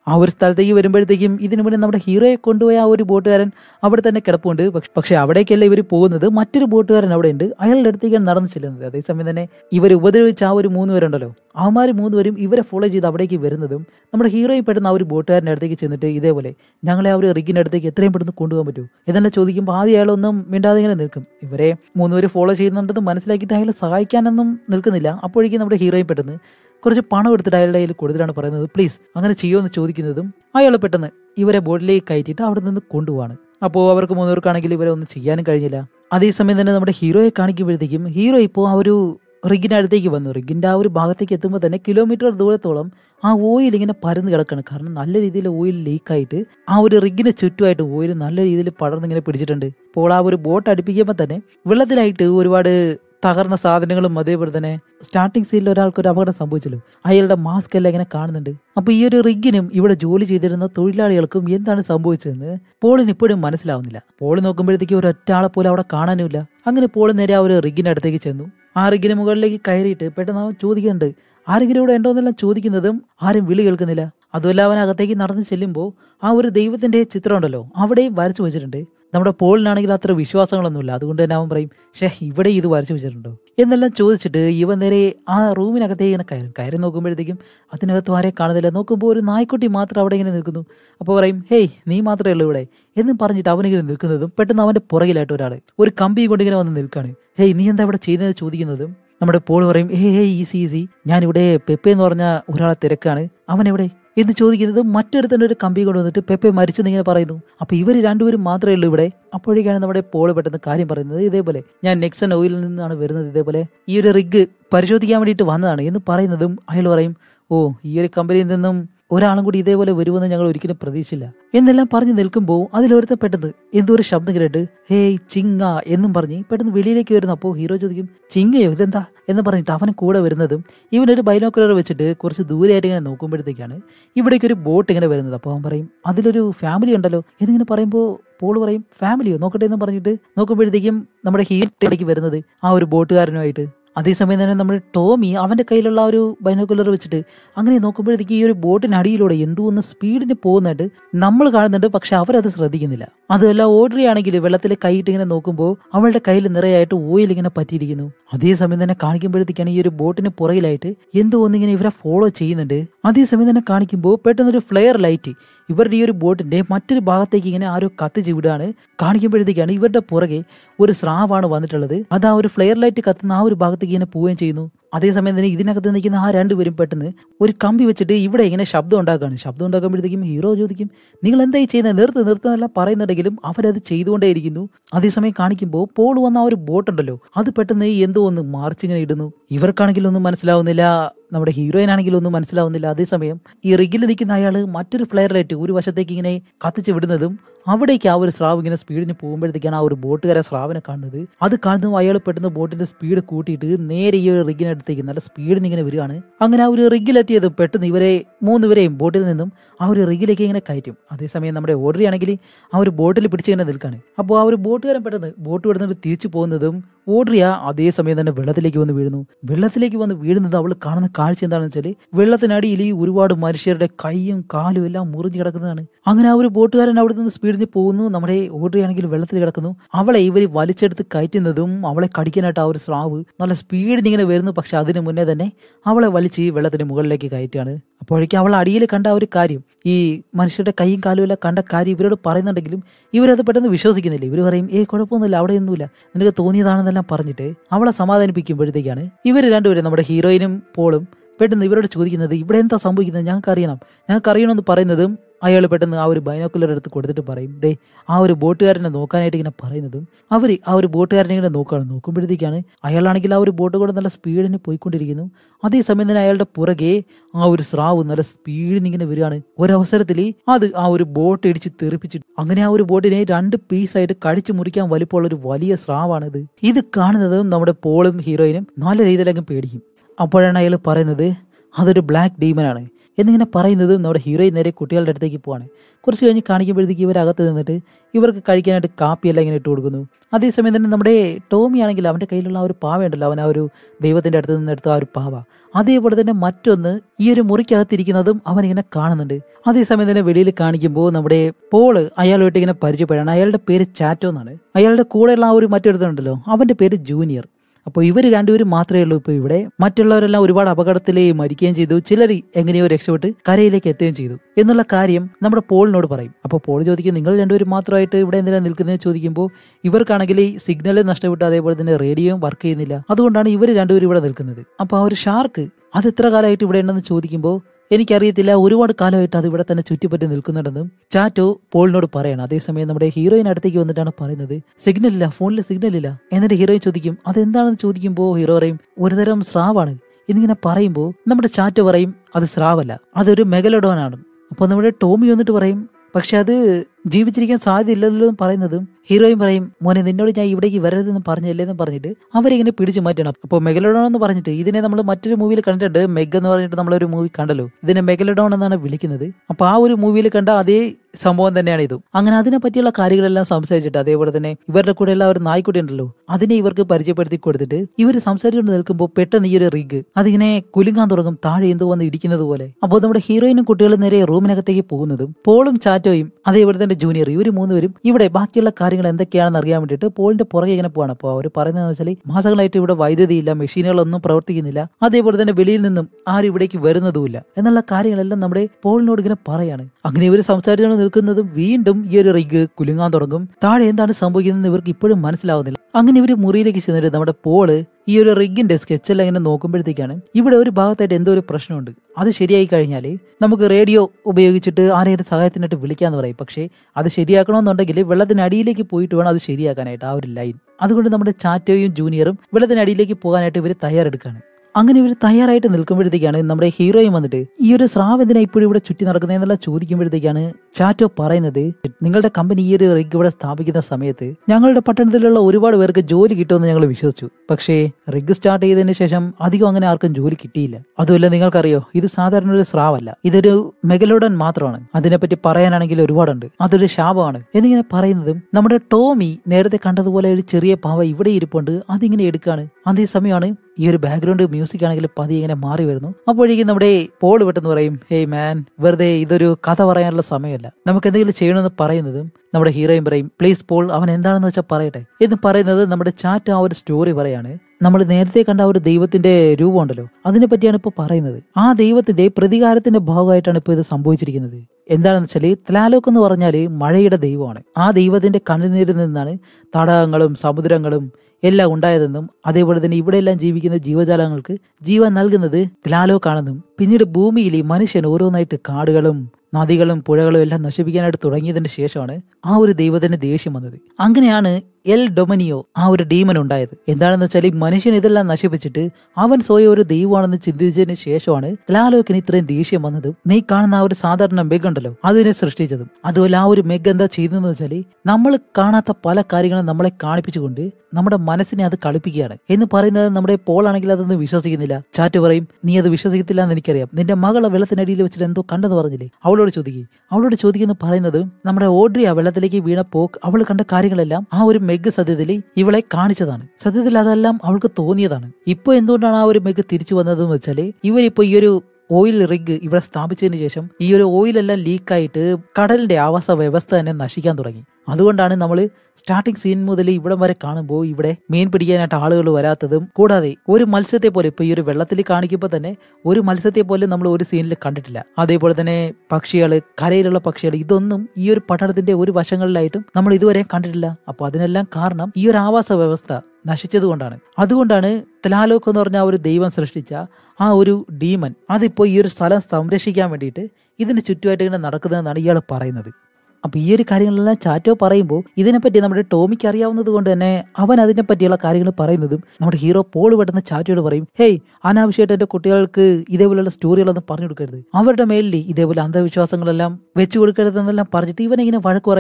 Speaker 1: ആ ഒരു സ്ഥലത്തേക്ക് വരുമ്പോഴത്തേക്കും ഇതിനു മുന്നേ നമ്മുടെ ഹീറോയെ കൊണ്ടുപോയ ആ ഒരു ബോട്ടുകാരൻ അവിടെ തന്നെ കിടപ്പുണ്ട് പക്ഷ- പക്ഷെ അവിടേക്കല്ല ഇവർ പോകുന്നത് മറ്റൊരു ബോട്ടുകാരൻ അവിടെ ഉണ്ട് അയാളുടെ അടുത്തേക്കാണ് നടന്നു ചെല്ലുന്നത് അതേസമയം തന്നെ ഇവർ ഉപദ്രവിച്ച ആ ഒരു മൂന്ന് പേരുണ്ടല്ലോ അവന്മാർ മൂന്നുപേരും ഇവരെ ഫോളോ ചെയ്ത് അവിടേക്ക് വരുന്നതും നമ്മുടെ ഹീറോയിൽ പെട്ടെന്ന് ആ ഒരു ബോട്ടുകാരൻ്റെ അടുത്തേക്ക് ചെന്നിട്ട് ഇതേപോലെ ഞങ്ങളെ ആ ഒരു റിഗിൻ്റെ അടുത്തേക്ക് എത്രയും പെട്ടെന്ന് കൊണ്ടുപോകാൻ പറ്റൂ ഇതെല്ലാം ചോദിക്കുമ്പോൾ ആദ്യം അയാളൊന്നും മിണ്ടാതെ ഇങ്ങനെ നിൽക്കും ഇവരെ മൂന്നുപേര് ഫോളോ ചെയ്യുന്നുണ്ടെന്ന് മനസ്സിലാക്കിയിട്ട് അയാൾ സഹായിക്കാനൊന്നും നിൽക്കുന്നില്ല അപ്പോഴേക്കും നമ്മുടെ ഹീറോയും പെട്ടെന്ന് കുറച്ച് പണം എടുത്തിട്ട് അയാളുടെ കയ്യിൽ കൊടുത്തിട്ടാണ് പറയുന്നത് പ്ലീസ് അങ്ങനെ ചെയ്യുമെന്ന് ചോദിക്കുന്നതും അയാൾ പെട്ടെന്ന് ഇവരെ ബോട്ടിലേക്ക് കയറ്റിയിട്ട് അവിടെ നിന്ന് കൊണ്ടുപോവാണ് അപ്പോൾ അവർക്ക് മൂന്നുപേർക്കാണെങ്കിൽ ഇവരെ ഒന്നും ചെയ്യാനും കഴിഞ്ഞില്ല അതേസമയം തന്നെ നമ്മുടെ ഹീറോയെ കാണിക്കുമ്പോഴത്തേക്കും ഹീറോ ഇപ്പോൾ ആ ഒരു റിഗിന്റെ അടുത്തേക്ക് വന്നു റിഗിന്റെ ആ ഒരു ഭാഗത്തേക്ക് എത്തുമ്പോൾ തന്നെ കിലോമീറ്റർ ദൂരത്തോളം ആ ഓയിൽ ഇങ്ങനെ പരന്ന് കിടക്കണം കാരണം നല്ല രീതിയിൽ ഓയിൽ ലീക്കായിട്ട് ആ ഒരു റിഗിന് ചുറ്റുമായിട്ട് ഓയിൽ നല്ല രീതിയിൽ പടർന്നിങ്ങനെ പിടിച്ചിട്ടുണ്ട് അപ്പോൾ ആ ഒരു ബോട്ട് അടുപ്പിക്കുമ്പോൾ തന്നെ വെള്ളത്തിലായിട്ട് ഒരുപാട് തകർന്ന സാധനങ്ങളും അതേപോലെ തന്നെ സ്റ്റാർട്ടിംഗ് സീനിൽ ഒരാൾക്ക് ഒരു അപകടം സംഭവിച്ചല്ലോ അയാളുടെ മാസ്ക് എല്ലാം ഇങ്ങനെ കാണുന്നുണ്ട് അപ്പൊ ഈ ഒരു റിഗിനും ഇവിടെ ജോലി ചെയ്തിരുന്ന തൊഴിലാളികൾക്കും എന്താണ് സംഭവിച്ചതെന്ന് പോളിന് ഇപ്പോഴും മനസ്സിലാവുന്നില്ല പോള് നോക്കുമ്പോഴത്തേക്ക് ഒരു ഒറ്റാളെ പോലും അവിടെ കാണാനുമില്ല അങ്ങനെ പോള് നേരെ ആ ഒരു റിഗിന്റെ അടുത്തേക്ക് ചെന്നു ആ റിഗിന് മുകളിലേക്ക് കയറിയിട്ട് പെട്ടെന്ന് അവൻ ചോദിക്കുന്നുണ്ട് ആരെങ്കിലും ഇവിടെ ഉണ്ടോ എന്നെല്ലാം ചോദിക്കുന്നതും ആരും വിളി കേൾക്കുന്നില്ല അതുമല്ല അവൻ അകത്തേക്ക് നടന്ന് ചെല്ലുമ്പോൾ ആ ഒരു ദൈവത്തിന്റെ ചിത്രം ഉണ്ടല്ലോ അവിടെയും വരച്ചു വെച്ചിട്ടുണ്ട് നമ്മുടെ പോളിനാണെങ്കിൽ അത്ര വിശ്വാസങ്ങളൊന്നുമില്ല അതുകൊണ്ട് തന്നെ അവൻ പറയും ഷേ ഇവിടെ ഇത് വരച്ചു വെച്ചിട്ടുണ്ടോ എന്നെല്ലാം ചോദിച്ചിട്ട് ഇവൻ നേരെ ആ റൂമിനകത്തേക്ക് ഇങ്ങനെ കയറും കയറി നോക്കുമ്പോഴത്തേക്കും അതിനകത്ത് ആരെ കാണുന്നില്ല നോക്കുമ്പോൾ ഒരു നായ്ക്കുട്ടി മാത്രം അവിടെ ഇങ്ങനെ നിൽക്കുന്നു അപ്പോൾ പറയും ഹേയ് നീ മാത്രമേ ഉള്ളൂ ഇവിടെ എന്നും പറഞ്ഞിട്ട് അവനിങ്ങനെ നിൽക്കുന്നതും പെട്ടെന്ന് അവന്റെ പുറകിലായിട്ട് ഒരാൾ ഒരു കമ്പി കൊണ്ട് ഇങ്ങനെ വന്ന് നിൽക്കാണ് ഹേയ് നീ എന്താ ഇവിടെ ചെയ്യുന്നത് ചോദിക്കുന്നതും നമ്മുടെ പോൾ പറയും ഏ ഹേ ഈസി ഈസി ഞാനിവിടെ പെപ്പെ എന്ന് പറഞ്ഞ ഒരാളെ തിരക്കാണ് അവൻ എവിടെ എന്ന് ചോദിക്കുന്നത് മറ്റൊരുത്തൻ്റെ ഒരു കമ്പി കൊണ്ടുവന്നിട്ട് പെപ്പെ മരിച്ചെന്ന് ഇങ്ങനെ പറയുന്നു അപ്പൊ ഇവർ രണ്ടുപേരും മാത്രമേ ഉള്ളൂ ഇവിടെ അപ്പോഴേക്കാണ് നമ്മുടെ പോള് പെട്ടെന്ന് കാര്യം പറയുന്നത് ഇതേപോലെ ഞാൻ നെക്സൺ ഓയിലിൽ നിന്നാണ് വരുന്നത് ഇതേപോലെ ഈ ഒരു റിഗ് പരിശോധിക്കാൻ വേണ്ടിയിട്ട് വന്നതാണ് എന്ന് പറയുന്നതും അയാൾ പറയും ഓ ഈ ഒരു കമ്പനിയിൽ നിന്നും ഒരാളും കൂടി ഇതേപോലെ വരുമെന്ന് ഞങ്ങൾ ഒരിക്കലും പ്രതീക്ഷിച്ചില്ല എന്നെല്ലാം പറഞ്ഞു നിൽക്കുമ്പോൾ അതിലൊരുത്തൻ പെട്ടെന്ന് എന്തോ ഒരു ശബ്ദം കേട്ട് ഹേയ് ചിങ്ങ എന്നും പറഞ്ഞ് പെട്ടെന്ന് വെളിയിലേക്ക് വരുന്നു അപ്പോൾ ഹീറോ ചോദിക്കും ചിങ്ങയോ ഇതെന്താ എന്ന് പറഞ്ഞിട്ട് അവൻ കൂടെ വരുന്നതും ഇവനൊരു ബൈനോക്കുലർ വെച്ചിട്ട് കുറച്ച് ദൂരെയായിട്ട് ഇങ്ങനെ നോക്കുമ്പോഴത്തേക്കാണ് ഇവിടേക്ക് ഒരു ബോട്ട് ഇങ്ങനെ വരുന്നത് അപ്പോൾ അവൻ പറയും അതിലൊരു ഫാമിലി ഉണ്ടല്ലോ എന്നിങ്ങനെ പറയുമ്പോൾ പോള് പറയും ഫാമിലിയോ നോക്കട്ടെ എന്ന് പറഞ്ഞിട്ട് നോക്കുമ്പോഴത്തേക്കും നമ്മുടെ ഹീറ്റിലേക്ക് വരുന്നത് ആ ഒരു ബോട്ടുകാരനുമായിട്ട് അതേസമയം തന്നെ നമ്മുടെ ടോമി അവന്റെ കയ്യിലുള്ള ആ ഒരു ബൈനോക്കുലർ വെച്ചിട്ട് അങ്ങനെ നോക്കുമ്പോഴത്തേക്ക് ഈ ഒരു ബോട്ടിനടിയിലൂടെ എന്തോ ഒന്ന് സ്പീഡിന് പോകുന്നുണ്ട് നമ്മൾ കാണുന്നുണ്ട് പക്ഷെ അവരത് ശ്രദ്ധിക്കുന്നില്ല അതുമല്ല ഓർഡറി ആണെങ്കിൽ വെള്ളത്തിൽ കൈയിട്ട് ഇങ്ങനെ നോക്കുമ്പോൾ അവളുടെ കയ്യിൽ നിറയായിട്ട് ഓയിൽ ഇങ്ങനെ പറ്റിയിരിക്കുന്നു അതേസമയം തന്നെ കാണിക്കുമ്പോഴത്തേക്കാണ് ഈ ഒരു ബോട്ടിന് പുറകിലായിട്ട് എന്തോ ഒന്നിങ്ങനെ ഇവരെ ഫോളോ ചെയ്യുന്നുണ്ട് അതേസമയം തന്നെ കാണിക്കുമ്പോൾ പെട്ടെന്നൊരു ഫ്ലെയർ ലൈറ്റ് ഇവരുടെ ഈ ഒരു ബോട്ടിന്റെ മറ്റൊരു ഭാഗത്തേക്ക് ഇങ്ങനെ ആരോ കത്തിച്ച് വിടുകയാണ് കാണിക്കുമ്പോഴത്തേക്കാണ് ഇവരുടെ പുറകെ ഒരു സ്രാവാണ് വന്നിട്ടുള്ളത് അത് ആ ഒരു ഫ്ലെയർ ലൈറ്റ് കത്തുന്ന ആ ഒരു ഭാഗത്തേക്ക് ഇങ്ങനെ പോവുകയും ചെയ്യുന്നു അതേസമയം തന്നെ ഇതിനകത്ത് നിൽക്കുന്ന ആ രണ്ടുപേരും പെട്ടെന്ന് ഒരു കമ്പി വെച്ചിട്ട് ഇവിടെ ഇങ്ങനെ ശബ്ദം ഉണ്ടാക്കുകയാണ് ശബ്ദം ഉണ്ടാക്കുമ്പോഴത്തേക്കും ഹീറോ ചോദിക്കും നിങ്ങൾ എന്തായി ചെയ്യുന്നത് നിർത്ത് നിർത്തുന്നെല്ലാം പറയുന്നുണ്ടെങ്കിലും അവരത് ചെയ്തുകൊണ്ടേയിരിക്കുന്നു അതേസമയം കാണിക്കുമ്പോൾ പോൾ വന്ന ആ ഒരു ബോട്ട് ഉണ്ടല്ലോ അത് പെട്ടെന്ന് എന്തോ ഒന്ന് മാർച്ചിങ്ങനെ ഇടുന്നു ഇവർക്കാണെങ്കിലും ഒന്നും മനസ്സിലാവുന്നില്ല നമ്മുടെ ഹീറോയിൻ ആണെങ്കിലും ഒന്നും മനസ്സിലാവുന്നില്ല അതേസമയം ഈ റിഗിൽ നിൽക്കുന്ന അയാൾ മറ്റൊരു ഫ്ലെയർ ലൈറ്റ് ഒരു വശത്തേക്ക് ഇങ്ങനെ കത്തിച്ച് വിടുന്നതും അവിടേക്ക് ആ ഒരു സ്രാവ് ഇങ്ങനെ സ്പീഡിന് പോകുമ്പോഴത്തേക്കാണ് ആ ഒരു ബോട്ടുകാരെ സ്രാവിനെ കാണുന്നത് അത് കാണുന്നതും അയാൾ പെട്ടെന്ന് ബോട്ടിന്റെ സ്പീഡ് കൂട്ടിയിട്ട് നേരെ ഈ ഒരു റിഗിനടുത്തേക്ക് നല്ല സ്പീഡിന് ഇങ്ങനെ വരികയാണ് അങ്ങനെ ആ ഒരു റിഗിലെത്തിയത് പെട്ടെന്ന് ഇവരെ മൂന്നുപേരെയും ബോട്ടിൽ നിന്നും ആ ഒരു റിഗിലേക്ക് ഇങ്ങനെ കയറ്റും അതേസമയം നമ്മുടെ ഓർഡറി ആണെങ്കിൽ ആ ഒരു ബോട്ടിൽ പിടിച്ച് ഇങ്ങനെ നിൽക്കാണ് അപ്പോൾ ആ ഒരു ബോട്ടുകാരൻ പെട്ടെന്ന് ബോട്ട് വിടുന്നിട്ട് തിരിച്ചു പോകുന്നതും ഓഡ്രിയ അതേസമയം തന്നെ വെള്ളത്തിലേക്ക് വന്ന് വീഴുന്നു വെള്ളത്തിലേക്ക് വന്ന് വീഴുന്നത് അവൾ കാണുന്ന കാഴ്ച എന്താണെന്ന് വെച്ചാൽ വെള്ളത്തിനടിയിൽ ഈ ഒരുപാട് മനുഷ്യരുടെ കൈയും കാലും എല്ലാം മുറിഞ്ഞു കിടക്കുന്നതാണ് അങ്ങനെ ആ ഒരു ബോട്ടുകാരൻ അവിടെ നിന്ന് സ്പീഡിന് പോകുന്നു നമ്മുടെ ഓഡ്രി ആണെങ്കിൽ വെള്ളത്തിൽ കിടക്കുന്നു അവളെ ഇവർ വലിച്ചെടുത്ത് കയറ്റുന്നതും അവളെ കടിക്കാനായിട്ട് ആ ഒരു സ്രാവ് നല്ല സ്പീഡിന് ഇങ്ങനെ വരുന്നു പക്ഷെ അതിന് മുന്നേ തന്നെ അവളെ വലിച്ച് ഈ വെള്ളത്തിന് മുകളിലേക്ക് കയറ്റുകയാണ് അപ്പോഴേക്കും അവൾ അടിയിൽ കണ്ട ആ ഒരു കാര്യം ഈ മനുഷ്യരുടെ കൈയും കാലും എല്ലാം കണ്ട കാര്യം ഇവരോട് പറയുന്നുണ്ടെങ്കിലും ഇവരത് പെട്ടെന്ന് വിശ്വസിക്കുന്നില്ല ഇവർ പറയും ഏ കുഴപ്പമൊന്നുമില്ല അവിടെയൊന്നുമില്ല നിനക്ക് തോന്നിയതാണെന്നെല്ലാം പറഞ്ഞിട്ട് അവളെ സമാധാനിപ്പിക്കുമ്പോഴത്തേക്കാണ് ഇവർ രണ്ടുപേരും നമ്മുടെ ഹീറോയിനും പോളും പെട്ടെന്ന് ഇവരോട് ചോദിക്കുന്നത് ഇവിടെ എന്താ സംഭവിക്കുന്നത് ഞങ്ങൾക്ക് അറിയണം ഞങ്ങൾക്ക് അറിയണമെന്ന് പറയുന്നതും അയാൾ പെട്ടെന്ന് ആ ഒരു ബൈനോക്കുലർ എടുത്ത് കൊടുത്തിട്ട് പറയും ദേ ആ ഒരു ബോട്ടുകാരനെ നോക്കാനായിട്ട് ഇങ്ങനെ പറയുന്നതും അവർ ആ ഒരു ബോട്ടുകാരനെ ഇങ്ങനെ നോക്കുകയാണ് നോക്കുമ്പോഴത്തേക്കാണ് അയാളാണെങ്കിൽ ആ ഒരു ബോട്ട് കൂടെ നല്ല സ്പീഡിന് പോയിക്കൊണ്ടിരിക്കുന്നു അതേസമയം തന്നെ അയാളുടെ പുറകെ ആ ഒരു സ്രാവ് നല്ല സ്പീഡിന് ഇങ്ങനെ വരികയാണ് ഒരവസരത്തിൽ അത് ആ ഒരു ബോട്ട് ഇടിച്ച് തെറിപ്പിച്ചിട്ട് അങ്ങനെ ആ ഒരു ബോട്ടിനെ രണ്ട് പീസായിട്ട് കടിച്ചു മുറിക്കാൻ വലിപ്പമുള്ള ഒരു വലിയ സ്രാവാണിത് ഇത് കാണുന്നതും നമ്മുടെ പോളും ഹീറോയിനും നല്ല രീതിയിലങ്ങ് പേടിക്കും അപ്പോഴാണ് അയാൾ പറയുന്നത് അതൊരു ബ്ലാക്ക് ഡീമനാണ് എന്നിങ്ങനെ പറയുന്നത് നമ്മുടെ ഹീറോയിൻ നേരെ കുട്ടികളുടെ അടുത്തേക്ക് പോവാണ് കുറച്ച് കഴിഞ്ഞ് കാണിക്കുമ്പോഴത്തേക്ക് ഇവരകത്ത് നിന്നിട്ട് ഇവർക്ക് കഴിക്കാനായിട്ട് കാപ്പിയെല്ലാം ഇങ്ങനെ ഇട്ട് കൊടുക്കുന്നു അതേസമയം തന്നെ നമ്മുടെ ടോമി ആണെങ്കിൽ അവൻ്റെ കയ്യിലുള്ള ആ ഒരു പാവ ഉണ്ടല്ലോ അവൻ ആ ഒരു ദൈവത്തിൻ്റെ അടുത്ത് നിന്ന് എടുത്ത ആ ഒരു പാവ അതേപോലെ തന്നെ മറ്റൊന്ന് ഈ ഒരു മുറിക്കകത്തിരിക്കുന്നതും അവൻ ഇങ്ങനെ കാണുന്നുണ്ട് അതേസമയം തന്നെ വെളിയിൽ കാണിക്കുമ്പോൾ നമ്മുടെ പോള് അയാളുമായിട്ട് ഇങ്ങനെ പരിചയപ്പെടാണ് അയാളുടെ പേര് ചാറ്റോ എന്നാണ് അയാളുടെ കൂടെയുള്ള ആ ഒരു മറ്റൊരുത്തനുണ്ടല്ലോ അവന്റെ പേര് ജൂനിയർ അപ്പോൾ ഇവർ രണ്ടുപേരും മാത്രമേ ഉള്ളൂ ഇപ്പോൾ ഇവിടെ മറ്റുള്ളവരെല്ലാം ഒരുപാട് അപകടത്തിൽ മരിക്കുകയും ചെയ്തു ചിലർ എങ്ങനെയോ രക്ഷപ്പെട്ട് കരയിലേക്ക് എത്തുകയും ചെയ്തു എന്നുള്ള കാര്യം നമ്മുടെ പോളിനോട് പറയും അപ്പോൾ പോൾ ചോദിക്കും നിങ്ങൾ രണ്ടുപേരും മാത്രമായിട്ട് ഇവിടെ എന്തിനാണ് നിൽക്കുന്നത് ചോദിക്കുമ്പോൾ ഇവർക്കാണെങ്കിൽ ഈ സിഗ്നൽ നഷ്ടപ്പെട്ടു അതേപോലെ തന്നെ റേഡിയോയും വർക്ക് ചെയ്യുന്നില്ല അതുകൊണ്ടാണ് ഇവർ രണ്ടുപേരും ഇവിടെ നിൽക്കുന്നത് അപ്പോൾ ആ ഒരു ഷാർക്ക് അത് എത്ര കാലമായിട്ട് ഇവിടെ ഉണ്ടെന്ന് ചോദിക്കുമ്പോൾ എനിക്കറിയത്തില്ല ഒരുപാട് കാലമായിട്ട് അത് ഇവിടെ തന്നെ ചുറ്റിപ്പറ്റി നിൽക്കുന്നുണ്ടെന്നും ചാറ്റോ പോളിനോട് പറയണം അതേസമയം നമ്മുടെ ഹീറോയിൻ അടുത്തേക്ക് വന്നിട്ടാണ് പറയുന്നത് സിഗ്നൽ ഇല്ല ഫോണിൽ സിഗ്നൽ ഇല്ല എന്നിട്ട് ഹീറോയിൻ ചോദിക്കും അതെന്താണെന്ന് ചോദിക്കുമ്പോൾ ഹീറോ പറയും ഒരുതരം സ്രാവാണ് എന്നിങ്ങനെ പറയുമ്പോൾ നമ്മുടെ ചാറ്റോ പറയും അത് സ്രാവല്ല അതൊരു മെഗലഡോൻ ആണ് അപ്പോൾ നമ്മുടെ ടോമി വന്നിട്ട് പറയും പക്ഷെ അത് ജീവിച്ചിരിക്കാൻ സാധ്യതയില്ലല്ലോ എന്ന് പറയുന്നതും ഹീറോയും പറയും മോനെ നിന്നോട് ഞാൻ ഇവിടേക്ക് വരരുതെന്ന് പറഞ്ഞില്ലേന്ന് പറഞ്ഞിട്ട് അവരിങ്ങനെ പിടിച്ചു മാറ്റണം അപ്പോൾ മെഗലഡോൺ എന്ന് പറഞ്ഞിട്ട് ഇതിനെ നമ്മൾ മറ്റൊരു മൂവിയിൽ കണ്ടിട്ടുണ്ട് മെഗ് എന്ന് പറഞ്ഞിട്ട് നമ്മളൊരു മൂവി കണ്ടല്ലോ ഇതിനെ മെഗലഡോൺ എന്നാണ് വിളിക്കുന്നത് അപ്പോൾ ആ ഒരു മൂവിയിൽ കണ്ട അതേ സംഭവം തന്നെയാണ് ഇതും അങ്ങനെ അതിനെ പറ്റിയുള്ള കാര്യങ്ങളെല്ലാം സംസാരിച്ചിട്ട് അതേപോലെ തന്നെ ഇവരുടെ കൂടെയുള്ള ഒരു നായ്ക്കുട്ടി ഉണ്ടല്ലോ അതിനെ ഇവർക്ക് പരിചയപ്പെടുത്തി കൊടുത്തിട്ട് ഇവർ സംസാരിച്ചുകൊണ്ട് നിൽക്കുമ്പോൾ പെട്ടെന്ന് ഈ ഒരു റിഗ് അതിങ്ങനെ കുലുങ്ങാൻ തുടങ്ങും താഴെ എന്തോ വന്ന് ഇടിക്കുന്നത് പോലെ അപ്പോൾ നമ്മുടെ ഹീറോയിനും കുട്ടികളും നേരെ റൂമിനകത്തേക്ക് പോകുന്നതും പോളും ചാറ്റോയും അതേപോലെ തന്നെ ജൂനിയർ ഇവർ മൂന്നുപേരും ഇവിടെ ബാക്കിയുള്ള കാര്യങ്ങൾ എന്തൊക്കെയാണെന്ന് അറിയാൻ വേണ്ടിയിട്ട് പോളിന്റെ പുറകെ ഇങ്ങനെ പോവാണ് അപ്പോൾ അവർ പറയുന്നതെന്ന് വെച്ചാൽ മാസങ്ങളായിട്ട് ഇവിടെ വൈദ്യുതിയില്ല മെഷീനുകളൊന്നും പ്രവർത്തിക്കുന്നില്ല അതേപോലെ തന്നെ വെളിയിൽ നിന്നും ആരും ഇവിടേക്ക് വരുന്നതുമില്ല എന്നുള്ള കാര്യങ്ങളെല്ലാം നമ്മുടെ പോളിനോട് ഇങ്ങനെ പറയാണ് അങ്ങനെ ഇവർ സംസാരിച്ചുകൊണ്ട് നിൽക്കുന്നതും വീണ്ടും ഈ ഒരു റിഗ് കുലുങ്ങാൻ തുടങ്ങും താഴെ എന്താണ് സംഭവിക്കുന്നതെന്ന് ഇവർക്ക് ഇപ്പോഴും മനസ്സിലാവുന്നില്ല അങ്ങനെ ഇവർ മുറിയിലേക്ക് ചെന്നിട്ട് നമ്മുടെ പോള് ഈ ഒരു റിഗിന്റെ സ്കെച്ചെല്ലാം ഇങ്ങനെ നോക്കുമ്പോഴത്തേക്കാണ് ഇവിടെ ഒരു ഭാഗത്തായിട്ട് എന്തോ ഒരു പ്രശ്നമുണ്ട് അത് ശരിയായി കഴിഞ്ഞാൽ നമുക്ക് റേഡിയോ ഉപയോഗിച്ചിട്ട് ആരെയും സഹായത്തിനായിട്ട് വിളിക്കാന്ന് പറയും പക്ഷേ അത് ശരിയാക്കണമെന്നുണ്ടെങ്കിൽ വെള്ളത്തിനടിയിലേക്ക് പോയിട്ട് വേണം അത് ശരിയാക്കാനായിട്ട് ആ ഒരു ലൈൻ അതുകൊണ്ട് നമ്മുടെ ചാറ്റോയും ജൂനിയറും വെള്ളത്തിനടിയിലേക്ക് പോകാനായിട്ട് ഇവർ തയ്യാറെടുക്കുകയാണ് അങ്ങനെ ഇവർ തയ്യാറായിട്ട് നിൽക്കുമ്പോഴത്തേക്കാണ് നമ്മുടെ ഹീറോയും വന്നിട്ട് ഈ ഒരു സ്രാവ് എന്തിനാ ഇപ്പോഴും ഇവിടെ ചുറ്റി നടക്കുന്നതെന്നുള്ള ചോദിക്കുമ്പോഴത്തേക്കാണ് ചാറ്റോ പറയുന്നത് നിങ്ങളുടെ കമ്പനി ഈ ഒരു റിഗ് ഇവിടെ സ്ഥാപിക്കുന്ന സമയത്ത് ഞങ്ങളുടെ പട്ടണത്തിലുള്ള ഒരുപാട് പേർക്ക് ജോലി കിട്ടുമെന്ന് ഞങ്ങൾ വിശ്വസിച്ചു പക്ഷേ റിഗ് സ്റ്റാർട്ട് ചെയ്തതിന് ശേഷം അധികം അങ്ങനെ ആർക്കും ജോലി കിട്ടിയില്ല അതുമല്ല നിങ്ങൾക്കറിയോ ഇത് സാധാരണ ഒരു സ്രാവല്ല ഇതൊരു മെഗലോഡൻ മാത്രമാണ് അതിനെപ്പറ്റി പറയാനാണെങ്കിൽ ഒരുപാടുണ്ട് അതൊരു ശാപമാണ് എന്നിങ്ങനെ പറയുന്നതും നമ്മുടെ ടോമി നേരത്തെ കണ്ടതുപോലെ ഒരു ചെറിയ പാവ ഇവിടെ ഇരിപ്പുണ്ട് അതിങ്ങനെ എടുക്കാണ് അതേസമയമാണ് ഈ ഒരു ബാക്ക്ഗ്രൗണ്ട് മ്യൂസിക് ആണെങ്കിൽ പതി ഇങ്ങനെ മാറി വരുന്നു അപ്പോഴേക്കും നമ്മുടെ പോൾ പെട്ടെന്ന് പറയും ഹേയ് മാൻ വെറുതെ ഇതൊരു കഥ പറയാനുള്ള സമയമല്ല നമുക്ക് എന്തെങ്കിലും ചെയ്യണമെന്ന് പറയുന്നതും നമ്മുടെ ഹീറോയും പറയും പ്ലീസ് പോൾ അവൻ എന്താണെന്ന് വെച്ചാൽ പറയട്ടെ എന്ന് പറയുന്നത് നമ്മുടെ ചാറ്റ് ആ ഒരു സ്റ്റോറി പറയാണ് നമ്മൾ നേരത്തെ കണ്ട ആ ഒരു ദൈവത്തിന്റെ രൂപം ഉണ്ടല്ലോ അതിനെ പറ്റിയാണ് ഇപ്പോൾ പറയുന്നത് ആ ദൈവത്തിന്റെ പ്രതികാരത്തിന്റെ ഭാഗമായിട്ടാണ് ഇപ്പോൾ ഇത് സംഭവിച്ചിരിക്കുന്നത് എന്താണെന്ന് വെച്ചാൽ ത്ലാലോക്ക് എന്ന് പറഞ്ഞാൽ മഴയുടെ ദൈവമാണ് ആ ദൈവത്തിന്റെ കണ്ണുനീരിൽ നിന്നാണ് തടാകങ്ങളും സമുദ്രങ്ങളും എല്ലാം ഉണ്ടായതെന്നും അതേപോലെ തന്നെ ഇവിടെയെല്ലാം ജീവിക്കുന്ന ജീവജാലങ്ങൾക്ക് ജീവൻ നൽകുന്നത് ത്ലാലോക്കാണെന്നും പിന്നീട് ഭൂമിയിൽ ഈ മനുഷ്യൻ ഓരോന്നായിട്ട് കാടുകളും നദികളും പുഴകളും എല്ലാം നശിപ്പിക്കാനായിട്ട് തുടങ്ങിയതിന് ശേഷമാണ് ആ ഒരു ദൈവത്തിന് ദേഷ്യം വന്നത് അങ്ങനെയാണ് എൽ ഡൊമനിയോ ആ ഒരു ഡീമൻ ഉണ്ടായത് എന്താണെന്ന് വെച്ചാൽ ഈ മനുഷ്യൻ ഇതെല്ലാം നശിപ്പിച്ചിട്ട് അവൻ സ്വയം ഒരു ദൈവമാണെന്ന് ചിന്തിച്ചതിന് ശേഷമാണ് ലാലോക്കിന് ഇത്രയും ദേഷ്യം വന്നതും നീ കാണുന്ന ആ ഒരു സാധാരണ മെഗ് ഉണ്ടല്ലോ അതിനെ സൃഷ്ടിച്ചതും അതുപോലെ ആ ഒരു മെഗ് എന്താ ചെയ്തതെന്ന് വെച്ചാൽ നമ്മൾ കാണാത്ത പല കാര്യങ്ങളും നമ്മളെ കാണിപ്പിച്ചുകൊണ്ട് നമ്മുടെ മനസ്സിനെ അത് കളിപ്പിക്കുകയാണ് എന്ന് പറയുന്നത് നമ്മുടെ പോൾ ആണെങ്കിൽ അതൊന്നും വിശ്വസിക്കുന്നില്ല ചാറ്റ് പറയും നീ അത് വിശ്വസിക്കത്തില്ല എന്ന് എനിക്കറിയാം നിന്റെ മകളെ വെള്ളത്തിനടിയിൽ വെച്ചിട്ട് എന്തോ കണ്ടെന്ന് പറഞ്ഞില്ലേ അവളോട് ചോദിക്കും അവളോട് ചോദിക്കുന്ന പറയുന്നത് നമ്മുടെ ഓഡ്രി ആ വെള്ളത്തിലേക്ക് വീണപ്പോ അവൾ കണ്ട കാര്യങ്ങളെല്ലാം ആ ഒരു മെഗ് സത്യത്തിൽ ഇവളെ കാണിച്ചതാണ് സത്യത്തിൽ അതെല്ലാം അവൾക്ക് തോന്നിയതാണ് ഇപ്പൊ എന്തുകൊണ്ടാണ് ആ ഒരു മെഗ് തിരിച്ചു വന്നതെന്ന് വെച്ചാല് ഇവരിപ്പോ ഈ ഒരു ഓയിൽ റിഗ് ഇവിടെ സ്ഥാപിച്ചതിന് ശേഷം ഈ ഒരു ഓയിലെല്ലാം ലീക്കായിട്ട് കടലിന്റെ ആവാസ വ്യവസ്ഥ തന്നെ നശിക്കാൻ തുടങ്ങി അതുകൊണ്ടാണ് നമ്മൾ സ്റ്റാർട്ടിംഗ് സീൻ മുതൽ ഇവിടം വരെ കാണുമ്പോൾ ഇവിടെ മീൻ പിടിക്കാനായിട്ട് ആളുകൾ വരാത്തതും കൂടാതെ ഒരു മത്സ്യത്തെ പോലെ ഇപ്പൊ ഈ ഒരു വെള്ളത്തിൽ കാണിക്കുമ്പോൾ തന്നെ ഒരു മത്സ്യത്തെ പോലെ നമ്മൾ ഒരു സീനിൽ കണ്ടിട്ടില്ല അതേപോലെ തന്നെ പക്ഷികൾ കരയിലുള്ള പക്ഷികൾ ഇതൊന്നും ഈ ഒരു പട്ടണത്തിന്റെ ഒരു വശങ്ങളിലായിട്ടും നമ്മൾ ഇതുവരെ കണ്ടിട്ടില്ല അപ്പൊ അതിനെല്ലാം കാരണം ഈ ഒരു ആവാസ വ്യവസ്ഥ നശിച്ചത് കൊണ്ടാണ് അതുകൊണ്ടാണ് ത്ലാലോക്ക് എന്ന് പറഞ്ഞ ആ ഒരു ദൈവം സൃഷ്ടിച്ച ആ ഒരു ഡീമൻ അതിപ്പോ ഈ ഒരു സ്ഥലം സംരക്ഷിക്കാൻ വേണ്ടിയിട്ട് ഇതിന് ചുറ്റുമായിട്ട് ഇങ്ങനെ നടക്കുന്നതെന്നാണ് ഇയാൾ പറയുന്നത് അപ്പൊ ഈ ഒരു കാര്യങ്ങളെല്ലാം ചാറ്റോ പറയുമ്പോൾ ഇതിനെപ്പറ്റി നമ്മുടെ ടോമിക്ക് അറിയാവുന്നത് കൊണ്ട് തന്നെ അവൻ അതിനെ പറ്റിയുള്ള കാര്യങ്ങൾ പറയുന്നതും നമ്മുടെ ഹീറോ പോൾ പെട്ടെന്ന് ചാറ്റോട് പറയും ഹേയ് അനാവശ്യമായിട്ട് എന്റെ കുട്ടികൾക്ക് ഇതേപോലെയുള്ള സ്റ്റോറികളൊന്നും പറഞ്ഞു കൊടുക്കരുത് അവരുടെ മേലിൽ ഇതേപോലെ അന്ധവിശ്വാസങ്ങളെല്ലാം വെച്ചു കൊടുക്കരുതെന്നെല്ലാം പറഞ്ഞിട്ട് ഇവനെ ഇങ്ങനെ വഴക്ക് പറയാണ്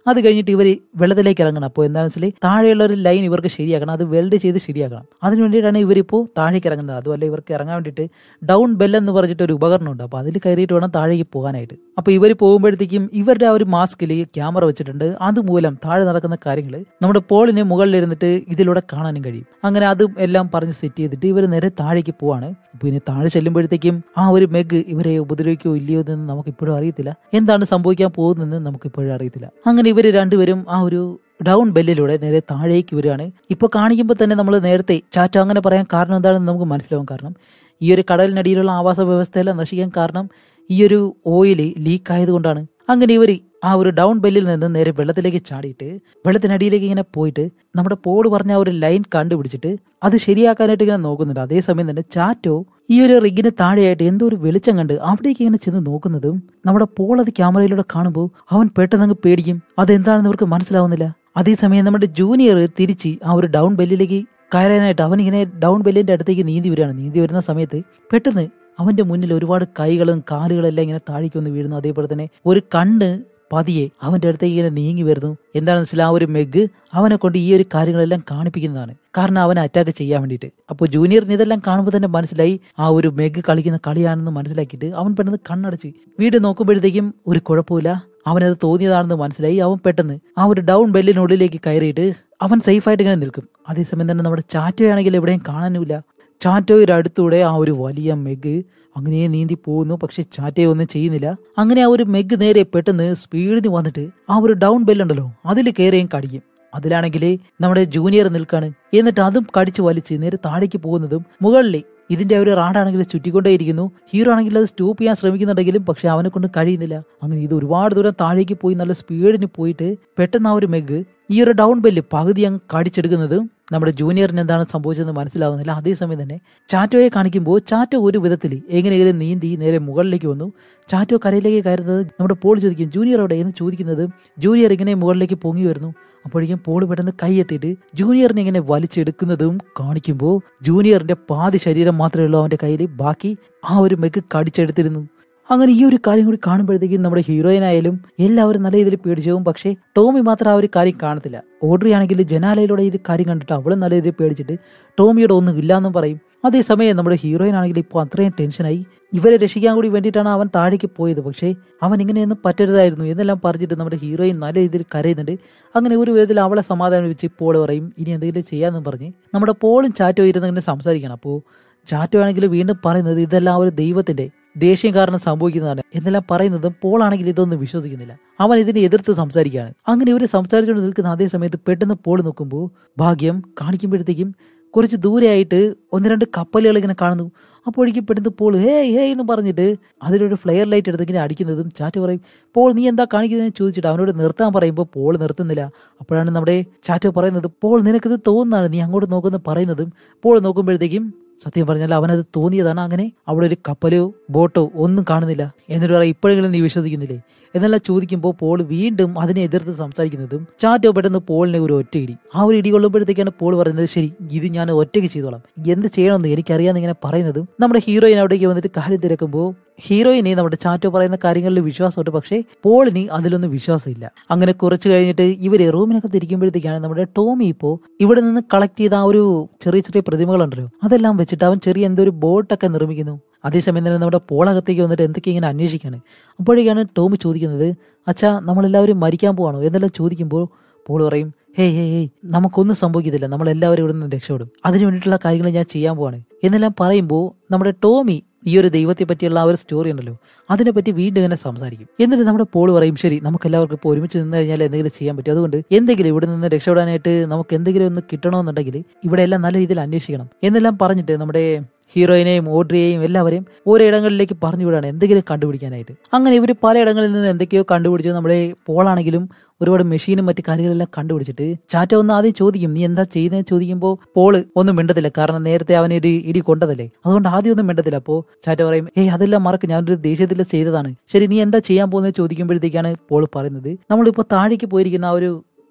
Speaker 1: അത് കഴിഞ്ഞിട്ട് ഇവർ വെള്ളത്തിലേക്ക് ഇറങ്ങണം അപ്പോൾ എന്താണെന്ന് വെച്ചാൽ താഴെയുള്ള ഒരു ലൈൻ ഇവർക്ക് ശരിയാക്കണം അത് വെൽഡ് ചെയ്ത് ശരിയാക്കണം അതിന് വേണ്ടിയിട്ടാണ് ഇവരിപ്പോൾ താഴേക്ക് ഇറങ്ങുന്നത് അതുമല്ല ഇവർക്ക് ഇറങ്ങാൻ വേണ്ടിയിട്ട് ഡൗൺ ബെൽ എന്ന് പറഞ്ഞിട്ട് ഒരു ഉപകരണമുണ്ട് അപ്പോൾ അതിൽ കയറിയിട്ട് വേണം താഴേക്ക് പോകാനായിട്ട് അപ്പോൾ ഇവർ പോകുമ്പോഴത്തേക്കും ഇവരുടെ ആ ഒരു മാസ്കിൽ ക്യാമറ വെച്ചിട്ടുണ്ട് അതുമൂലം താഴെ നടക്കുന്ന കാര്യങ്ങൾ നമ്മുടെ പോളിന് മുകളിലിരുന്നിട്ട് ഇതിലൂടെ കാണാനും കഴിയും അങ്ങനെ അതും എല്ലാം പറഞ്ഞ് സെറ്റ് ചെയ്തിട്ട് ഇവർ നേരെ താഴേക്ക് പോവാണ് അപ്പോൾ ഇനി താഴെ ചെല്ലുമ്പോഴത്തേക്കും ആ ഒരു മെഗ് ഇവരെ ഉപദ്രവിക്കോ ഇല്ലയോ എന്ന് നമുക്ക് ഇപ്പോഴും അറിയത്തില്ല എന്താണ് സംഭവിക്കാൻ പോകുന്നതെന്ന് നമുക്ക് ഇപ്പോഴും അറിയത്തില്ല അങ്ങനെ ഇവർ രണ്ടുപേരും ആ ഒരു ഡൗൺ ബെല്ലിലൂടെ നേരെ താഴേക്ക് വരികയാണ് ഇപ്പോൾ കാണിക്കുമ്പോൾ തന്നെ നമ്മൾ നേരത്തെ ചാറ്റ അങ്ങനെ പറയാൻ കാരണം എന്താണെന്ന് നമുക്ക് മനസ്സിലാവും കാരണം ഈ ഒരു കടലിനടിയിലുള്ള ആവാസ വ്യവസ്ഥയെല്ലാം നശിക്കാൻ കാരണം ഈ ഒരു ഓയിൽ ലീക്ക് ആയതുകൊണ്ടാണ് അങ്ങനെ ഇവർ ആ ഒരു ഡൗൺ ബെല്ലിൽ നിന്ന് നേരെ വെള്ളത്തിലേക്ക് ചാടിയിട്ട് വെള്ളത്തിനടിയിലേക്ക് ഇങ്ങനെ പോയിട്ട് നമ്മുടെ പോട് പറഞ്ഞ ആ ഒരു ലൈൻ കണ്ടുപിടിച്ചിട്ട് അത് ശരിയാക്കാനായിട്ട് ഇങ്ങനെ നോക്കുന്നുണ്ട് അതേസമയം തന്നെ ചാറ്റോ ഈ ഒരു റിഗിന് താഴെയായിട്ട് എന്തോ ഒരു വെളിച്ചം കണ്ട് അവിടേക്ക് ഇങ്ങനെ ചെന്ന് നോക്കുന്നതും നമ്മുടെ പോൾ അത് ക്യാമറയിലൂടെ കാണുമ്പോൾ അവൻ പെട്ടെന്ന് അങ്ങ് പേടിക്കും അതെന്താണെന്ന് ഇവർക്ക് മനസ്സിലാവുന്നില്ല അതേസമയം നമ്മുടെ ജൂനിയർ തിരിച്ച് ആ ഒരു ഡൗൺ ബെല്ലിലേക്ക് കയറാനായിട്ട് അവൻ ഇങ്ങനെ ഡൗൺ ബെല്ലിന്റെ അടുത്തേക്ക് നീന്തി വരികയാണ് നീന്തി വരുന്ന സമയത്ത് പെട്ടെന്ന് അവന്റെ മുന്നിൽ ഒരുപാട് കൈകളും കാലുകളും എല്ലാം ഇങ്ങനെ താഴേക്ക് വന്ന് വീഴുന്നു അതേപോലെ തന്നെ ഒരു കണ്ണ് പതിയെ അവന്റെ അടുത്തേക്ക് ഇങ്ങനെ നീങ്ങി വരുന്നു എന്താണെന്ന് വെച്ചാൽ ആ ഒരു മെഗ് അവനെ കൊണ്ട് ഈ ഒരു കാര്യങ്ങളെല്ലാം കാണിപ്പിക്കുന്നതാണ് കാരണം അവനെ അറ്റാക്ക് ചെയ്യാൻ വേണ്ടിയിട്ട് അപ്പോൾ ജൂനിയറിന് ഇതെല്ലാം കാണുമ്പോൾ തന്നെ മനസ്സിലായി ആ ഒരു മെഗ് കളിക്കുന്ന കളിയാണെന്ന് മനസ്സിലാക്കിയിട്ട് അവൻ പെട്ടെന്ന് കണ്ണടച്ച് വീട് നോക്കുമ്പോഴത്തേക്കും ഒരു കുഴപ്പമില്ല അവനത് തോന്നിയതാണെന്ന് മനസ്സിലായി അവൻ പെട്ടെന്ന് ആ ഒരു ഡൗൺ ബെല്ലിനുള്ളിലേക്ക് കയറിയിട്ട് അവൻ സേഫായിട്ട് ഇങ്ങനെ നിൽക്കും അതേസമയം തന്നെ നമ്മുടെ ചാറ്റോയാണെങ്കിൽ എവിടെയും കാണാനുമില്ല ചാറ്റോയുടെ അടുത്തൂടെ ആ ഒരു വലിയ മെഗ് അങ്ങനെ നീന്തി പോകുന്നു പക്ഷെ ചാറ്റയെ ഒന്നും ചെയ്യുന്നില്ല അങ്ങനെ ആ ഒരു മെഗ് നേരെ പെട്ടെന്ന് സ്പീഡിന് വന്നിട്ട് ആ ഒരു ഡൗൺ ബെല്ലുണ്ടല്ലോ അതിൽ കയറിയും കടിക്കും അതിലാണെങ്കിൽ നമ്മുടെ ജൂനിയർ നിൽക്കാണ് എന്നിട്ട് അതും കടിച്ചു വലിച്ച് നേരെ താഴേക്ക് പോകുന്നതും മുകളിൽ ഇതിന്റെ ഒരു റാഡാണെങ്കിൽ ചുറ്റിക്കൊണ്ടേയിരിക്കുന്നു ഹീറോ ആണെങ്കിൽ അത് സ്റ്റോപ്പ് ചെയ്യാൻ ശ്രമിക്കുന്നുണ്ടെങ്കിലും പക്ഷെ അവനെ കൊണ്ട് കഴിയുന്നില്ല അങ്ങനെ ഇത് ഒരുപാട് ദൂരം താഴേക്ക് പോയി നല്ല സ്പീഡിന് പോയിട്ട് പെട്ടെന്ന് ആ ഒരു മെഗ് ഈ ഒരു ഡൗൺ ബെല്ല് പകുതി അങ്ങ് കടിച്ചെടുക്കുന്നത് നമ്മുടെ ജൂനിയറിന് എന്താണ് സംഭവിച്ചതെന്ന് മനസ്സിലാവുന്നില്ല അതേസമയം തന്നെ ചാറ്റോയെ കാണിക്കുമ്പോൾ ചാറ്റോ ഒരു വിധത്തിൽ എങ്ങനെയെങ്കിലും നീന്തി നേരെ മുകളിലേക്ക് വന്നു ചാറ്റോ കരയിലേക്ക് കയറുന്നത് നമ്മുടെ പോൾ ചോദിക്കും ജൂനിയർ അവിടെ എന്ന് ചോദിക്കുന്നത് ജൂനിയർ ഇങ്ങനെ മുകളിലേക്ക് പൊങ്ങി വരുന്നു അപ്പോഴേക്കും പോൾ പെട്ടെന്ന് കൈ എത്തിയിട്ട് ജൂനിയറിനെ ഇങ്ങനെ വലിച്ചെടുക്കുന്നതും കാണിക്കുമ്പോൾ ജൂനിയറിന്റെ പാതി ശരീരം മാത്രമേ ഉള്ളൂ അവന്റെ കയ്യിൽ ബാക്കി ആ ഒരു മെഗ് കടിച്ചെടുത്തിരുന്നു അങ്ങനെ ഈ ഒരു കാര്യം കൂടി കാണുമ്പോഴത്തേക്കും നമ്മുടെ ഹീറോയിൻ ആയാലും എല്ലാവരും നല്ല രീതിയിൽ പേടിച്ചു പോകും പക്ഷേ ടോമി മാത്രം ആ ഒരു കാര്യം കാണത്തില്ല ഓഡ്രി ആണെങ്കിൽ ജനാലയിലൂടെ ഈ കാര്യം കണ്ടിട്ട് അവളും നല്ല രീതിയിൽ പേടിച്ചിട്ട് ടോമിയുടെ ഒന്നും ഇല്ലാന്നും പറയും അതേസമയം നമ്മുടെ ഹീറോയിൻ ആണെങ്കിൽ ഇപ്പോൾ അത്രയും ടെൻഷനായി ഇവരെ രക്ഷിക്കാൻ കൂടി വേണ്ടിയിട്ടാണ് അവൻ താഴേക്ക് പോയത് പക്ഷേ അവൻ ഇങ്ങനെയൊന്നും പറ്റരുതായിരുന്നു എന്നെല്ലാം പറഞ്ഞിട്ട് നമ്മുടെ ഹീറോയിൻ നല്ല രീതിയിൽ കരയുന്നുണ്ട് അങ്ങനെ ഒരു വിധത്തിൽ അവളെ സമാധാനിപ്പിച്ച് പോൾ പറയും ഇനി എന്തെങ്കിലും ചെയ്യാമെന്ന് പറഞ്ഞ് നമ്മുടെ പോളും ചാറ്റോ ഇരുന്ന് ഇങ്ങനെ സംസാരിക്കണം അപ്പോൾ ചാറ്റോ ആണെങ്കിൽ വീണ്ടും പറയുന്നത് ഇതെല്ലാം ഒരു ദൈവത്തിന്റെ ദേഷ്യം കാരണം സംഭവിക്കുന്നതാണ് എന്നെല്ലാം പറയുന്നതും പോളാണെങ്കിൽ ഇതൊന്നും വിശ്വസിക്കുന്നില്ല അവൻ ഇതിനെ എതിർത്ത് സംസാരിക്കുകയാണ് അങ്ങനെ ഇവർ സംസാരിച്ചുകൊണ്ട് നിൽക്കുന്ന അതേ സമയത്ത് പെട്ടെന്ന് പോൾ നോക്കുമ്പോൾ ഭാഗ്യം കാണിക്കുമ്പോഴത്തേക്കും കുറച്ച് ദൂരെയായിട്ട് ഒന്ന് രണ്ട് കപ്പലുകൾ ഇങ്ങനെ കാണുന്നു അപ്പോഴേക്കും പെട്ടെന്ന് പോൾ ഹേ ഹേ എന്ന് പറഞ്ഞിട്ട് അതിലൊരു ഫ്ലെയർ ലൈറ്റ് എടുത്ത് ഇങ്ങനെ അടിക്കുന്നതും ചാറ്റ് പറയും പോൾ നീ എന്താ കാണിക്കുന്നതെന്ന് ചോദിച്ചിട്ട് അവനോട് നിർത്താൻ പറയുമ്പോൾ പോൾ നിർത്തുന്നില്ല അപ്പോഴാണ് നമ്മുടെ ചാറ്റ് പറയുന്നത് പോൾ നിനക്കിത് തോന്നുന്നതാണ് നീ അങ്ങോട്ട് നോക്കുന്ന പറയുന്നതും പോൾ നോക്കുമ്പോഴത്തേക്കും സത്യം പറഞ്ഞാൽ അവനത് തോന്നിയതാണ് അങ്ങനെ അവിടെ ഒരു കപ്പലോ ബോട്ടോ ഒന്നും കാണുന്നില്ല എന്നിട്ട് പറയാം ഇപ്പോഴെങ്കിലും നീ വിശ്വസിക്കുന്നില്ലേ എന്നെല്ലാം ചോദിക്കുമ്പോൾ പോൾ വീണ്ടും അതിനെ എതിർത്ത് സംസാരിക്കുന്നതും ചാറ്റോ പെട്ടെന്ന് പോളിനെ ഒരു ഒറ്റ ഇടി ആ ഒരു ഇടി കൊള്ളുമ്പോഴത്തേക്കാണ് പോൾ പറയുന്നത് ശരി ഇത് ഞാൻ ഒറ്റയ്ക്ക് ചെയ്തോളാം എന്ത് ചെയ്യണമെന്ന് എനിക്കറിയാമെന്ന് ഇങ്ങനെ പറയുന്നതും നമ്മുടെ ഹീറോയിൻ അവിടേക്ക് വന്നിട്ട് കാര്യം തിരക്കുമ്പോൾ ഹീറോയിനെ നമ്മുടെ ചാറ്റോ പറയുന്ന കാര്യങ്ങളിൽ വിശ്വാസമുണ്ട് പക്ഷേ പോളിന് അതിലൊന്നും വിശ്വാസമില്ല അങ്ങനെ കുറച്ച് കഴിഞ്ഞിട്ട് ഇവര് റൂമിനകത്ത് ഇരിക്കുമ്പോഴത്തേക്കാണ് നമ്മുടെ ടോമി ഇപ്പോൾ ഇവിടെ നിന്ന് കളക്ട് ചെയ്ത ആ ഒരു ചെറിയ ചെറിയ പ്രതിമകളുണ്ടല്ലോ അതെല്ലാം വെച്ചിട്ട് അവൻ ചെറിയ എന്തോ ഒരു ബോട്ടൊക്കെ നിർമ്മിക്കുന്നു അതേസമയം തന്നെ നമ്മുടെ പോളകത്തേക്ക് വന്നിട്ട് എന്തൊക്കെ ഇങ്ങനെ അന്വേഷിക്കാണ് അപ്പോഴേക്കാണ് ടോമി ചോദിക്കുന്നത് അച്ഛാ നമ്മളെല്ലാവരും മരിക്കാൻ പോവാണോ എന്നെല്ലാം ചോദിക്കുമ്പോൾ പോൾ പറയും ഹേയ് ഹേയ് ഹേയ് നമുക്കൊന്നും സംഭവിക്കത്തില്ല നമ്മളെല്ലാവരും ഇവിടെ നിന്ന് രക്ഷപ്പെടും അതിന് വേണ്ടിയിട്ടുള്ള കാര്യങ്ങൾ ഞാൻ ചെയ്യാൻ പോവാണ് എന്നെല്ലാം പറയുമ്പോൾ നമ്മുടെ ടോമി ഈ ഒരു ദൈവത്തെ പറ്റിയുള്ള ആ ഒരു സ്റ്റോറി ഉണ്ടല്ലോ അതിനെപ്പറ്റി വീണ്ടും ഇങ്ങനെ സംസാരിക്കും എന്നിട്ട് നമ്മുടെ പോൾ പറയും ശരി നമുക്ക് എല്ലാവർക്കും ഇപ്പോൾ ഒരുമിച്ച് നിന്ന് കഴിഞ്ഞാൽ എന്തെങ്കിലും ചെയ്യാൻ പറ്റും അതുകൊണ്ട് എന്തെങ്കിലും ഇവിടെ നിന്ന് രക്ഷപ്പെടാനായിട്ട് നമുക്ക് എന്തെങ്കിലും ഒന്ന് കിട്ടണമെന്നുണ്ടെങ്കിൽ ഇവിടെ എല്ലാം നല്ല രീതിയിൽ അന്വേഷിക്കണം എന്നെല്ലാം പറഞ്ഞിട്ട് നമ്മുടെ ഹീറോയിനെയും ഓഡ്രിയെയും എല്ലാവരെയും ഓരോ ഇടങ്ങളിലേക്ക് പറഞ്ഞു വിടാണ് എന്തെങ്കിലും കണ്ടുപിടിക്കാനായിട്ട് അങ്ങനെ ഇവർ പലയിടങ്ങളിൽ നിന്ന് എന്തൊക്കെയോ കണ്ടുപിടിച്ചു നമ്മുടെ പോളാണെങ്കിലും ഒരുപാട് മെഷീനും മറ്റു കാര്യങ്ങളെല്ലാം കണ്ടുപിടിച്ചിട്ട് ചാറ്റ ഒന്ന് ആദ്യം ചോദിക്കും നീ എന്താ ചെയ്യുന്നത് ചോദിക്കുമ്പോൾ പോള് ഒന്നും മിണ്ടത്തില്ല കാരണം നേരത്തെ അവനൊരു ഇടി കൊണ്ടതല്ലേ അതുകൊണ്ട് ആദ്യം ഒന്നും മിണ്ടത്തില്ല അപ്പോൾ ചാറ്റ പറയും ഏയ് അതെല്ലാം മറക്കും ഞാനൊരു ദേഷ്യത്തിൽ ചെയ്തതാണ് ശരി നീ എന്താ ചെയ്യാൻ പോകുന്നത് ചോദിക്കുമ്പോഴത്തേക്കാണ് പോൾ പറയുന്നത് നമ്മളിപ്പോൾ താഴേക്ക് പോയിരിക്കുന്ന ആ ഒരു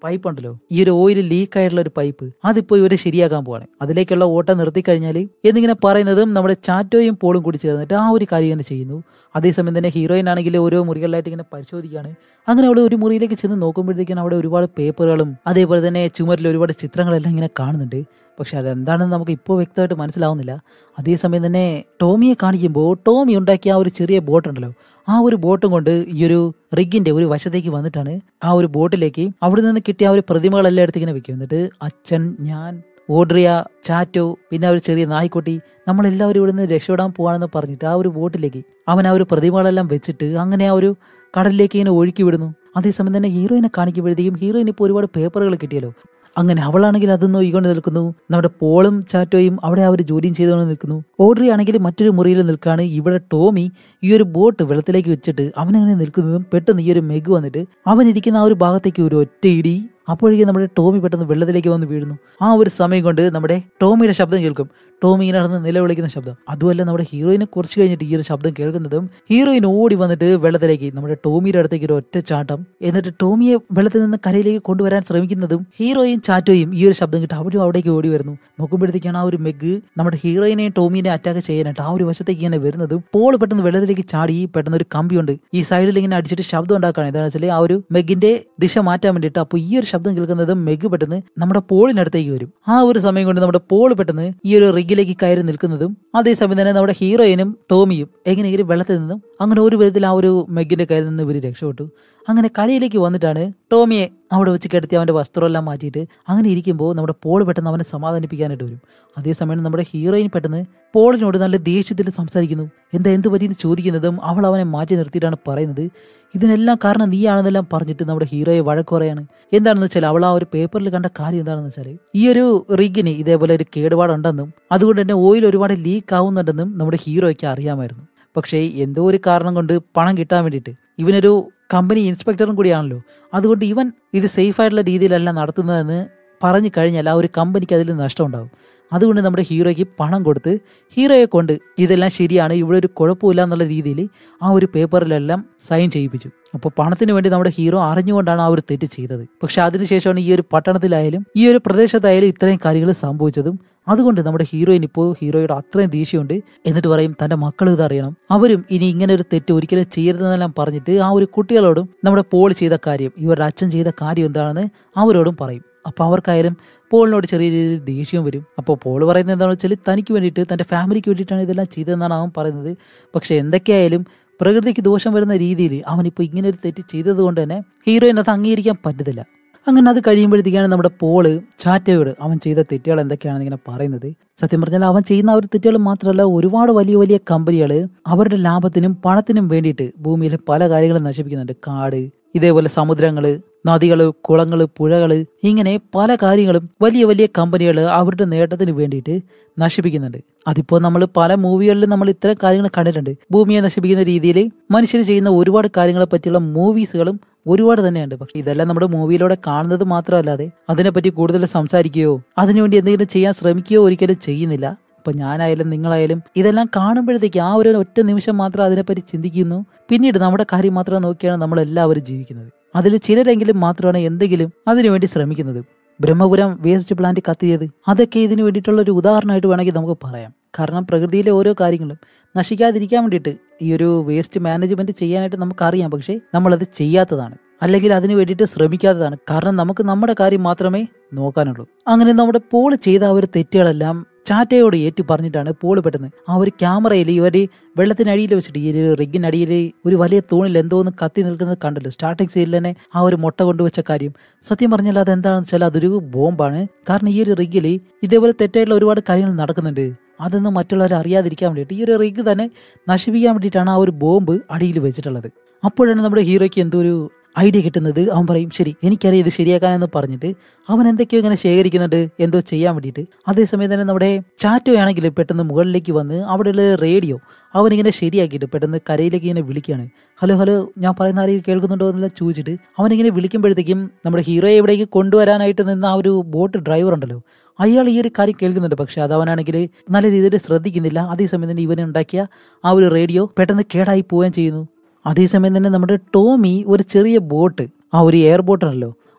Speaker 1: പൈപ്പ് ഉണ്ടല്ലോ ഈ ഒരു ഓയിൽ ലീക്ക് ആയിട്ടുള്ള ഒരു പൈപ്പ് അതിപ്പോ ഇവരെ ശരിയാക്കാൻ പോവാണ് അതിലേക്കുള്ള ഓട്ടം നിർത്തി കഴിഞ്ഞാൽ എന്നിങ്ങനെ പറയുന്നതും നമ്മുടെ ചാറ്റോയും പോളും കൂടി ചേർന്നിട്ട് ആ ഒരു കാര്യം തന്നെ ചെയ്യുന്നു അതേസമയം തന്നെ ഹീറോയിൻ ആണെങ്കിൽ ഓരോ മുറികളിലായിട്ട് ഇങ്ങനെ പരിശോധിക്കുകയാണ് അങ്ങനെ അവിടെ ഒരു മുറിയിലേക്ക് ചെന്ന് നോക്കുമ്പോഴത്തേക്കും അവിടെ ഒരുപാട് പേപ്പറുകളും അതേപോലെ തന്നെ ചുമരിൽ ഒരുപാട് ചിത്രങ്ങളെല്ലാം ഇങ്ങനെ കാണുന്നുണ്ട് പക്ഷെ അതെന്താണെന്ന് നമുക്ക് ഇപ്പോൾ വ്യക്തമായിട്ട് മനസ്സിലാവുന്നില്ല അതേസമയം തന്നെ ടോമിയെ കാണിക്കുമ്പോൾ ടോമി ഉണ്ടാക്കിയ ആ ഒരു ചെറിയ ബോട്ട് ഉണ്ടല്ലോ ആ ഒരു ബോട്ടും കൊണ്ട് ഈ ഒരു റിഗിന്റെ ഒരു വശത്തേക്ക് വന്നിട്ടാണ് ആ ഒരു ബോട്ടിലേക്ക് അവിടെ നിന്ന് കിട്ടിയ ആ ഒരു പ്രതിമകളെല്ലാം എടുത്ത് ഇങ്ങനെ വെക്കും എന്നിട്ട് അച്ഛൻ ഞാൻ ഓഡ്രിയ ചാറ്റോ പിന്നെ ആ ഒരു ചെറിയ നായ്ക്കുട്ടി നമ്മളെല്ലാവരും ഇവിടെ നിന്ന് രക്ഷപ്പെടാൻ പോവാണെന്ന് പറഞ്ഞിട്ട് ആ ഒരു ബോട്ടിലേക്ക് അവൻ ആ ഒരു പ്രതിമകളെല്ലാം വെച്ചിട്ട് അങ്ങനെ ആ ഒരു കടലിലേക്ക് ഇങ്ങനെ ഒഴുക്കി വിടുന്നു അതേസമയം തന്നെ ഹീറോയിനെ കാണിക്കുമ്പോഴത്തേക്കും ഹീറോയിന് ഇപ്പോൾ ഒരുപാട് പേപ്പറുകൾ കിട്ടിയല്ലോ അങ്ങനെ അവളാണെങ്കിൽ അതൊന്നും ഒഴികൊണ്ട് നിൽക്കുന്നു നമ്മുടെ പോളും ചാറ്റോയും അവിടെ അവർ ജോലിയും ചെയ്തുകൊണ്ട് നിൽക്കുന്നു ഓഡ്രി ആണെങ്കിൽ മറ്റൊരു മുറിയിൽ നിൽക്കാണ് ഇവിടെ ടോമി ഈ ഒരു ബോട്ട് വെള്ളത്തിലേക്ക് വെച്ചിട്ട് അവനങ്ങനെ നിൽക്കുന്നതും പെട്ടെന്ന് ഈ ഒരു മെഗ് വന്നിട്ട് അവൻ ഇരിക്കുന്ന ആ ഒരു ഭാഗത്തേക്ക് ഒരു ഒറ്റ ഇടി അപ്പോഴേക്കും നമ്മുടെ ടോമി പെട്ടെന്ന് വെള്ളത്തിലേക്ക് വന്ന് വീഴുന്നു ആ ഒരു സമയം കൊണ്ട് നമ്മുടെ ടോമിയുടെ ശബ്ദം കേൾക്കും ടോമി ഇങ്ങനെ നടന്ന് നിലവിളിക്കുന്ന ശബ്ദം അതുമല്ല നമ്മുടെ ഹീറോയിനെ കുറച്ച് കഴിഞ്ഞിട്ട് ഈ ഒരു ശബ്ദം കേൾക്കുന്നതും ഹീറോയിൻ ഓടി വന്നിട്ട് വെള്ളത്തിലേക്ക് നമ്മുടെ ടോമിയുടെ അടുത്തേക്ക് ഒരു ഒറ്റ ചാട്ടം എന്നിട്ട് ടോമിയെ വെള്ളത്തിൽ നിന്ന് കരയിലേക്ക് കൊണ്ടുവരാൻ ശ്രമിക്കുന്നതും ഹീറോയും ചാറ്റോയും ഈ ഒരു ശബ്ദം കിട്ടി അവരും അവിടേക്ക് ഓടി വരുന്നു നോക്കുമ്പോഴത്തേക്കാണ് ആ ഒരു മെഗ് നമ്മുടെ ഹീറോയിനെയും ടോമിനെ അറ്റാക്ക് ചെയ്യാനായിട്ട് ആ ഒരു വശത്തേക്ക് ഇങ്ങനെ വരുന്നതും പോൾ പെട്ടെന്ന് വെള്ളത്തിലേക്ക് ചാടി പെട്ടെന്ന് ഒരു കമ്പിയുണ്ട് ഈ സൈഡിൽ ഇങ്ങനെ അടിച്ചിട്ട് ശബ്ദം ഉണ്ടാക്കുകയാണ് എന്താണെന്ന് വെച്ചാൽ ആ ഒരു മെഗിന്റെ ദിശ മാറ്റാൻ വേണ്ടിയിട്ട് അപ്പോൾ ഈ ഒരു ശബ്ദം കേൾക്കുന്നത് മെഗ് പെട്ടെന്ന് നമ്മുടെ പോളിനടുത്തേക്ക് വരും ആ ഒരു സമയം കൊണ്ട് നമ്മുടെ പോൾ പെട്ടെന്ന് ഈ ഒരു റിഗിലേക്ക് കയറി നിൽക്കുന്നതും അതേസമയം തന്നെ നമ്മുടെ ഹീറോയിനും ടോമിയും എങ്ങനെയെങ്കിലും വെള്ളത്തിൽ നിന്നും അങ്ങനെ ഒരു വിധത്തിൽ ആ ഒരു മെഗിന്റെ കയ്യിൽ നിന്ന് ഇവർ രക്ഷപ്പെട്ടു അങ്ങനെ കരയിലേക്ക് വന്നിട്ടാണ് ടോമിയെ അവിടെ വെച്ച് കിടത്തി അവന്റെ വസ്ത്രമെല്ലാം മാറ്റിയിട്ട് അങ്ങനെ ഇരിക്കുമ്പോൾ നമ്മുടെ പോൾ പെട്ടെന്ന് അവനെ സമാധാനിപ്പിക്കാനായിട്ട് വരും അതേസമയം നമ്മുടെ ഹീറോയിൻ പെട്ടെന്ന് പോളിനോട് നല്ല ദേഷ്യത്തിൽ സംസാരിക്കുന്നു എന്താ എന്ത് പറ്റിയെന്ന് ചോദിക്കുന്നതും അവൾ അവനെ മാറ്റി നിർത്തിയിട്ടാണ് പറയുന്നത് ഇതിനെല്ലാം കാരണം നീയാണെന്നെല്ലാം പറഞ്ഞിട്ട് നമ്മുടെ ഹീറോയെ വഴക്ക് പറയാണ് എന്താണെന്ന് വെച്ചാൽ അവൾ ആ ഒരു പേപ്പറിൽ കണ്ട കാര്യം എന്താണെന്ന് വെച്ചാൽ ഈ ഒരു റിഗിന് ഇതേപോലെ ഒരു കേടുപാടുണ്ടെന്നും അതുകൊണ്ട് തന്നെ ഓയിൽ ഒരുപാട് ലീക്ക് ആവുന്നുണ്ടെന്നും നമ്മുടെ ഹീറോയ്ക്ക് അറിയാമായിരുന്നു പക്ഷേ എന്തോ ഒരു കാരണം കൊണ്ട് പണം കിട്ടാൻ വേണ്ടിയിട്ട് ഇവനൊരു കമ്പനി ഇൻസ്പെക്ടറും കൂടിയാണല്ലോ അതുകൊണ്ട് ഇവൻ ഇത് സേഫ് ആയിട്ടുള്ള രീതിയിലല്ല നടത്തുന്നതെന്ന് പറഞ്ഞു കഴിഞ്ഞാൽ ആ ഒരു കമ്പനിക്ക് അതിൽ നഷ്ടം ഉണ്ടാവും അതുകൊണ്ട് നമ്മുടെ ഹീറോയ്ക്ക് പണം കൊടുത്ത് ഹീറോയെ കൊണ്ട് ഇതെല്ലാം ശരിയാണ് ഇവിടെ ഒരു കുഴപ്പമില്ല എന്നുള്ള രീതിയിൽ ആ ഒരു പേപ്പറിലെല്ലാം സൈൻ ചെയ്യിപ്പിച്ചു അപ്പോൾ പണത്തിന് വേണ്ടി നമ്മുടെ ഹീറോ അറിഞ്ഞുകൊണ്ടാണ് ആ ഒരു തെറ്റ് ചെയ്തത് പക്ഷെ അതിനുശേഷമാണ് ഈ ഒരു പട്ടണത്തിലായാലും ഈ ഒരു പ്രദേശത്തായാലും ഇത്രയും കാര്യങ്ങൾ സംഭവിച്ചതും അതുകൊണ്ട് നമ്മുടെ ഹീറോയിൻ ഇപ്പോൾ ഹീറോയുടെ അത്രയും ദേഷ്യമുണ്ട് എന്നിട്ട് പറയും തന്റെ മക്കൾ ഇത് അറിയണം അവരും ഇനി ഇങ്ങനെ ഒരു തെറ്റ് ഒരിക്കലും ചെയ്യരുതെന്നെല്ലാം പറഞ്ഞിട്ട് ആ ഒരു കുട്ടികളോടും നമ്മുടെ പോൾ ചെയ്ത കാര്യം ഇവരുടെ അച്ഛൻ ചെയ്ത കാര്യം എന്താണെന്ന് അവരോടും പറയും അപ്പോൾ അവർക്കായാലും പോളിനോട് ചെറിയ രീതിയിൽ ദേഷ്യം വരും അപ്പോൾ പോൾ പറയുന്നത് എന്താണെന്ന് വെച്ചാൽ തനിക്ക് വേണ്ടിയിട്ട് തൻ്റെ ഫാമിലിക്ക് വേണ്ടിയിട്ടാണ് ഇതെല്ലാം ചെയ്തതെന്നാണ് അവൻ പറയുന്നത് പക്ഷേ എന്തൊക്കെയായാലും പ്രകൃതിക്ക് ദോഷം വരുന്ന രീതിയിൽ അവനിപ്പോൾ ഇങ്ങനെ ഒരു തെറ്റ് ചെയ്തത് കൊണ്ട് തന്നെ ഹീറോയിൻ അത് അംഗീകരിക്കാൻ പറ്റത്തില്ല അങ്ങനെ അത് കഴിയുമ്പോഴത്തേക്കാണ് നമ്മുടെ പോള് ചാറ്റയോട് അവൻ ചെയ്ത തെറ്റുകൾ എന്തൊക്കെയാണെന്ന് ഇങ്ങനെ പറയുന്നത് സത്യം പറഞ്ഞാൽ അവൻ ചെയ്യുന്ന ആ ഒരു തെറ്റുകൾ മാത്രമല്ല ഒരുപാട് വലിയ വലിയ കമ്പനികൾ അവരുടെ ലാഭത്തിനും പണത്തിനും വേണ്ടിയിട്ട് ഭൂമിയിലെ പല കാര്യങ്ങളും നശിപ്പിക്കുന്നുണ്ട് കാട് ഇതേപോലെ സമുദ്രങ്ങള് നദികള് കുളങ്ങള് പുഴകള് ഇങ്ങനെ പല കാര്യങ്ങളും വലിയ വലിയ കമ്പനികൾ അവരുടെ നേട്ടത്തിന് വേണ്ടിയിട്ട് നശിപ്പിക്കുന്നുണ്ട് അതിപ്പോ നമ്മൾ പല മൂവികളിലും നമ്മൾ ഇത്തരം കാര്യങ്ങൾ കണ്ടിട്ടുണ്ട് ഭൂമിയെ നശിപ്പിക്കുന്ന രീതിയിൽ മനുഷ്യർ ചെയ്യുന്ന ഒരുപാട് കാര്യങ്ങളെ പറ്റിയുള്ള മൂവീസുകളും ഒരുപാട് തന്നെയുണ്ട് പക്ഷെ ഇതെല്ലാം നമ്മുടെ മൂവിയിലൂടെ കാണുന്നത് മാത്രമല്ലാതെ അതിനെപ്പറ്റി കൂടുതൽ സംസാരിക്കുകയോ അതിനുവേണ്ടി എന്തെങ്കിലും ചെയ്യാൻ ശ്രമിക്കുകയോ ഒരിക്കലും ചെയ്യുന്നില്ല ഇപ്പൊ ഞാനായാലും നിങ്ങളായാലും ഇതെല്ലാം കാണുമ്പോഴത്തേക്ക് ആ ഒരു ഒറ്റ നിമിഷം മാത്രം അതിനെപ്പറ്റി ചിന്തിക്കുന്നു പിന്നീട് നമ്മുടെ കാര്യം മാത്രം നോക്കിയാണ് നമ്മൾ എല്ലാവരും ജീവിക്കുന്നത് അതിൽ ചിലരെങ്കിലും മാത്രമാണ് എന്തെങ്കിലും അതിനുവേണ്ടി ശ്രമിക്കുന്നത് ബ്രഹ്മപുരം വേസ്റ്റ് പ്ലാന്റ് കത്തിയത് അതൊക്കെ ഇതിന് വേണ്ടിയിട്ടുള്ള ഒരു ഉദാഹരണമായിട്ട് വേണമെങ്കിൽ നമുക്ക് പറയാം കാരണം പ്രകൃതിയിലെ ഓരോ കാര്യങ്ങളും നശിക്കാതിരിക്കാൻ വേണ്ടിയിട്ട് ഈ ഒരു വേസ്റ്റ് മാനേജ്മെന്റ് ചെയ്യാനായിട്ട് നമുക്കറിയാം പക്ഷേ നമ്മളത് ചെയ്യാത്തതാണ് അല്ലെങ്കിൽ അതിന് വേണ്ടിയിട്ട് ശ്രമിക്കാത്തതാണ് കാരണം നമുക്ക് നമ്മുടെ കാര്യം മാത്രമേ നോക്കാനുള്ളൂ അങ്ങനെ നമ്മുടെ പോൾ ചെയ്ത ആ ഒരു തെറ്റുകളെല്ലാം ചാറ്റയോട് ഏറ്റു പറഞ്ഞിട്ടാണ് പോള് പെട്ടെന്ന് ആ ഒരു ക്യാമറയിൽ ഇവർ വെള്ളത്തിനടിയിൽ വെച്ചിട്ട് ഈ ഒരു റിഗിനടിയിൽ ഒരു വലിയ തൂണിൽ എന്തോ ഒന്ന് കത്തി നിൽക്കുന്നത് കണ്ടല്ലോ സ്റ്റാർട്ടിങ് സീനിൽ തന്നെ ആ ഒരു മുട്ട കൊണ്ടുവച്ച കാര്യം സത്യം പറഞ്ഞാൽ അത് എന്താണെന്ന് വെച്ചാൽ അതൊരു ബോംബാണ് കാരണം ഈ ഒരു റിഗിൽ ഇതേപോലെ തെറ്റായിട്ടുള്ള ഒരുപാട് കാര്യങ്ങൾ നടക്കുന്നുണ്ട് അതൊന്നും മറ്റുള്ളവരെ അറിയാതിരിക്കാൻ വേണ്ടിയിട്ട് ഈ ഒരു റിഗ് തന്നെ നശിപ്പിക്കാൻ വേണ്ടിയിട്ടാണ് ആ ഒരു ബോംബ് അടിയിൽ വെച്ചിട്ടുള്ളത് അപ്പോഴാണ് നമ്മുടെ ഹീറോയ്ക്ക് എന്തോ ഒരു ഐഡിയ കിട്ടുന്നത് അവൻ പറയും ശരി എനിക്കറിയാം ഇത് ശരിയാക്കാനെന്ന് പറഞ്ഞിട്ട് അവൻ എന്തൊക്കെയോ ഇങ്ങനെ ശേഖരിക്കുന്നുണ്ട് എന്തോ ചെയ്യാൻ വേണ്ടിയിട്ട് അതേസമയം തന്നെ നമ്മുടെ ചാറ്റോ ആണെങ്കിൽ പെട്ടെന്ന് മുകളിലേക്ക് വന്ന് അവിടെയുള്ള റേഡിയോ അവനിങ്ങനെ ശരിയാക്കിയിട്ട് പെട്ടെന്ന് കരയിലേക്ക് ഇങ്ങനെ വിളിക്കുകയാണ് ഹലോ ഹലോ ഞാൻ പറയുന്ന ആരെയും കേൾക്കുന്നുണ്ടോ എന്നെല്ലാം ചോദിച്ചിട്ട് അവനിങ്ങനെ വിളിക്കുമ്പോഴത്തേക്കും നമ്മുടെ ഹീറോയെ ഇവിടേക്ക് കൊണ്ടുവരാനായിട്ട് നിന്ന ആ ഒരു ബോട്ട് ഡ്രൈവർ ഉണ്ടല്ലോ അയാൾ ഈ ഒരു കാര്യം കേൾക്കുന്നുണ്ട് പക്ഷെ അത് അവനാണെങ്കിൽ നല്ല രീതിയിൽ ശ്രദ്ധിക്കുന്നില്ല അതേസമയം തന്നെ ഇവനെ ഉണ്ടാക്കിയ ആ ഒരു റേഡിയോ പെട്ടെന്ന് കേടായി പോവുകയും ചെയ്യുന്നു അതേസമയം തന്നെ നമ്മുടെ ടോമി ഒരു ചെറിയ ബോട്ട് ആ ഒരു എയർ ബോട്ട് ഉണ്ടല്ലോ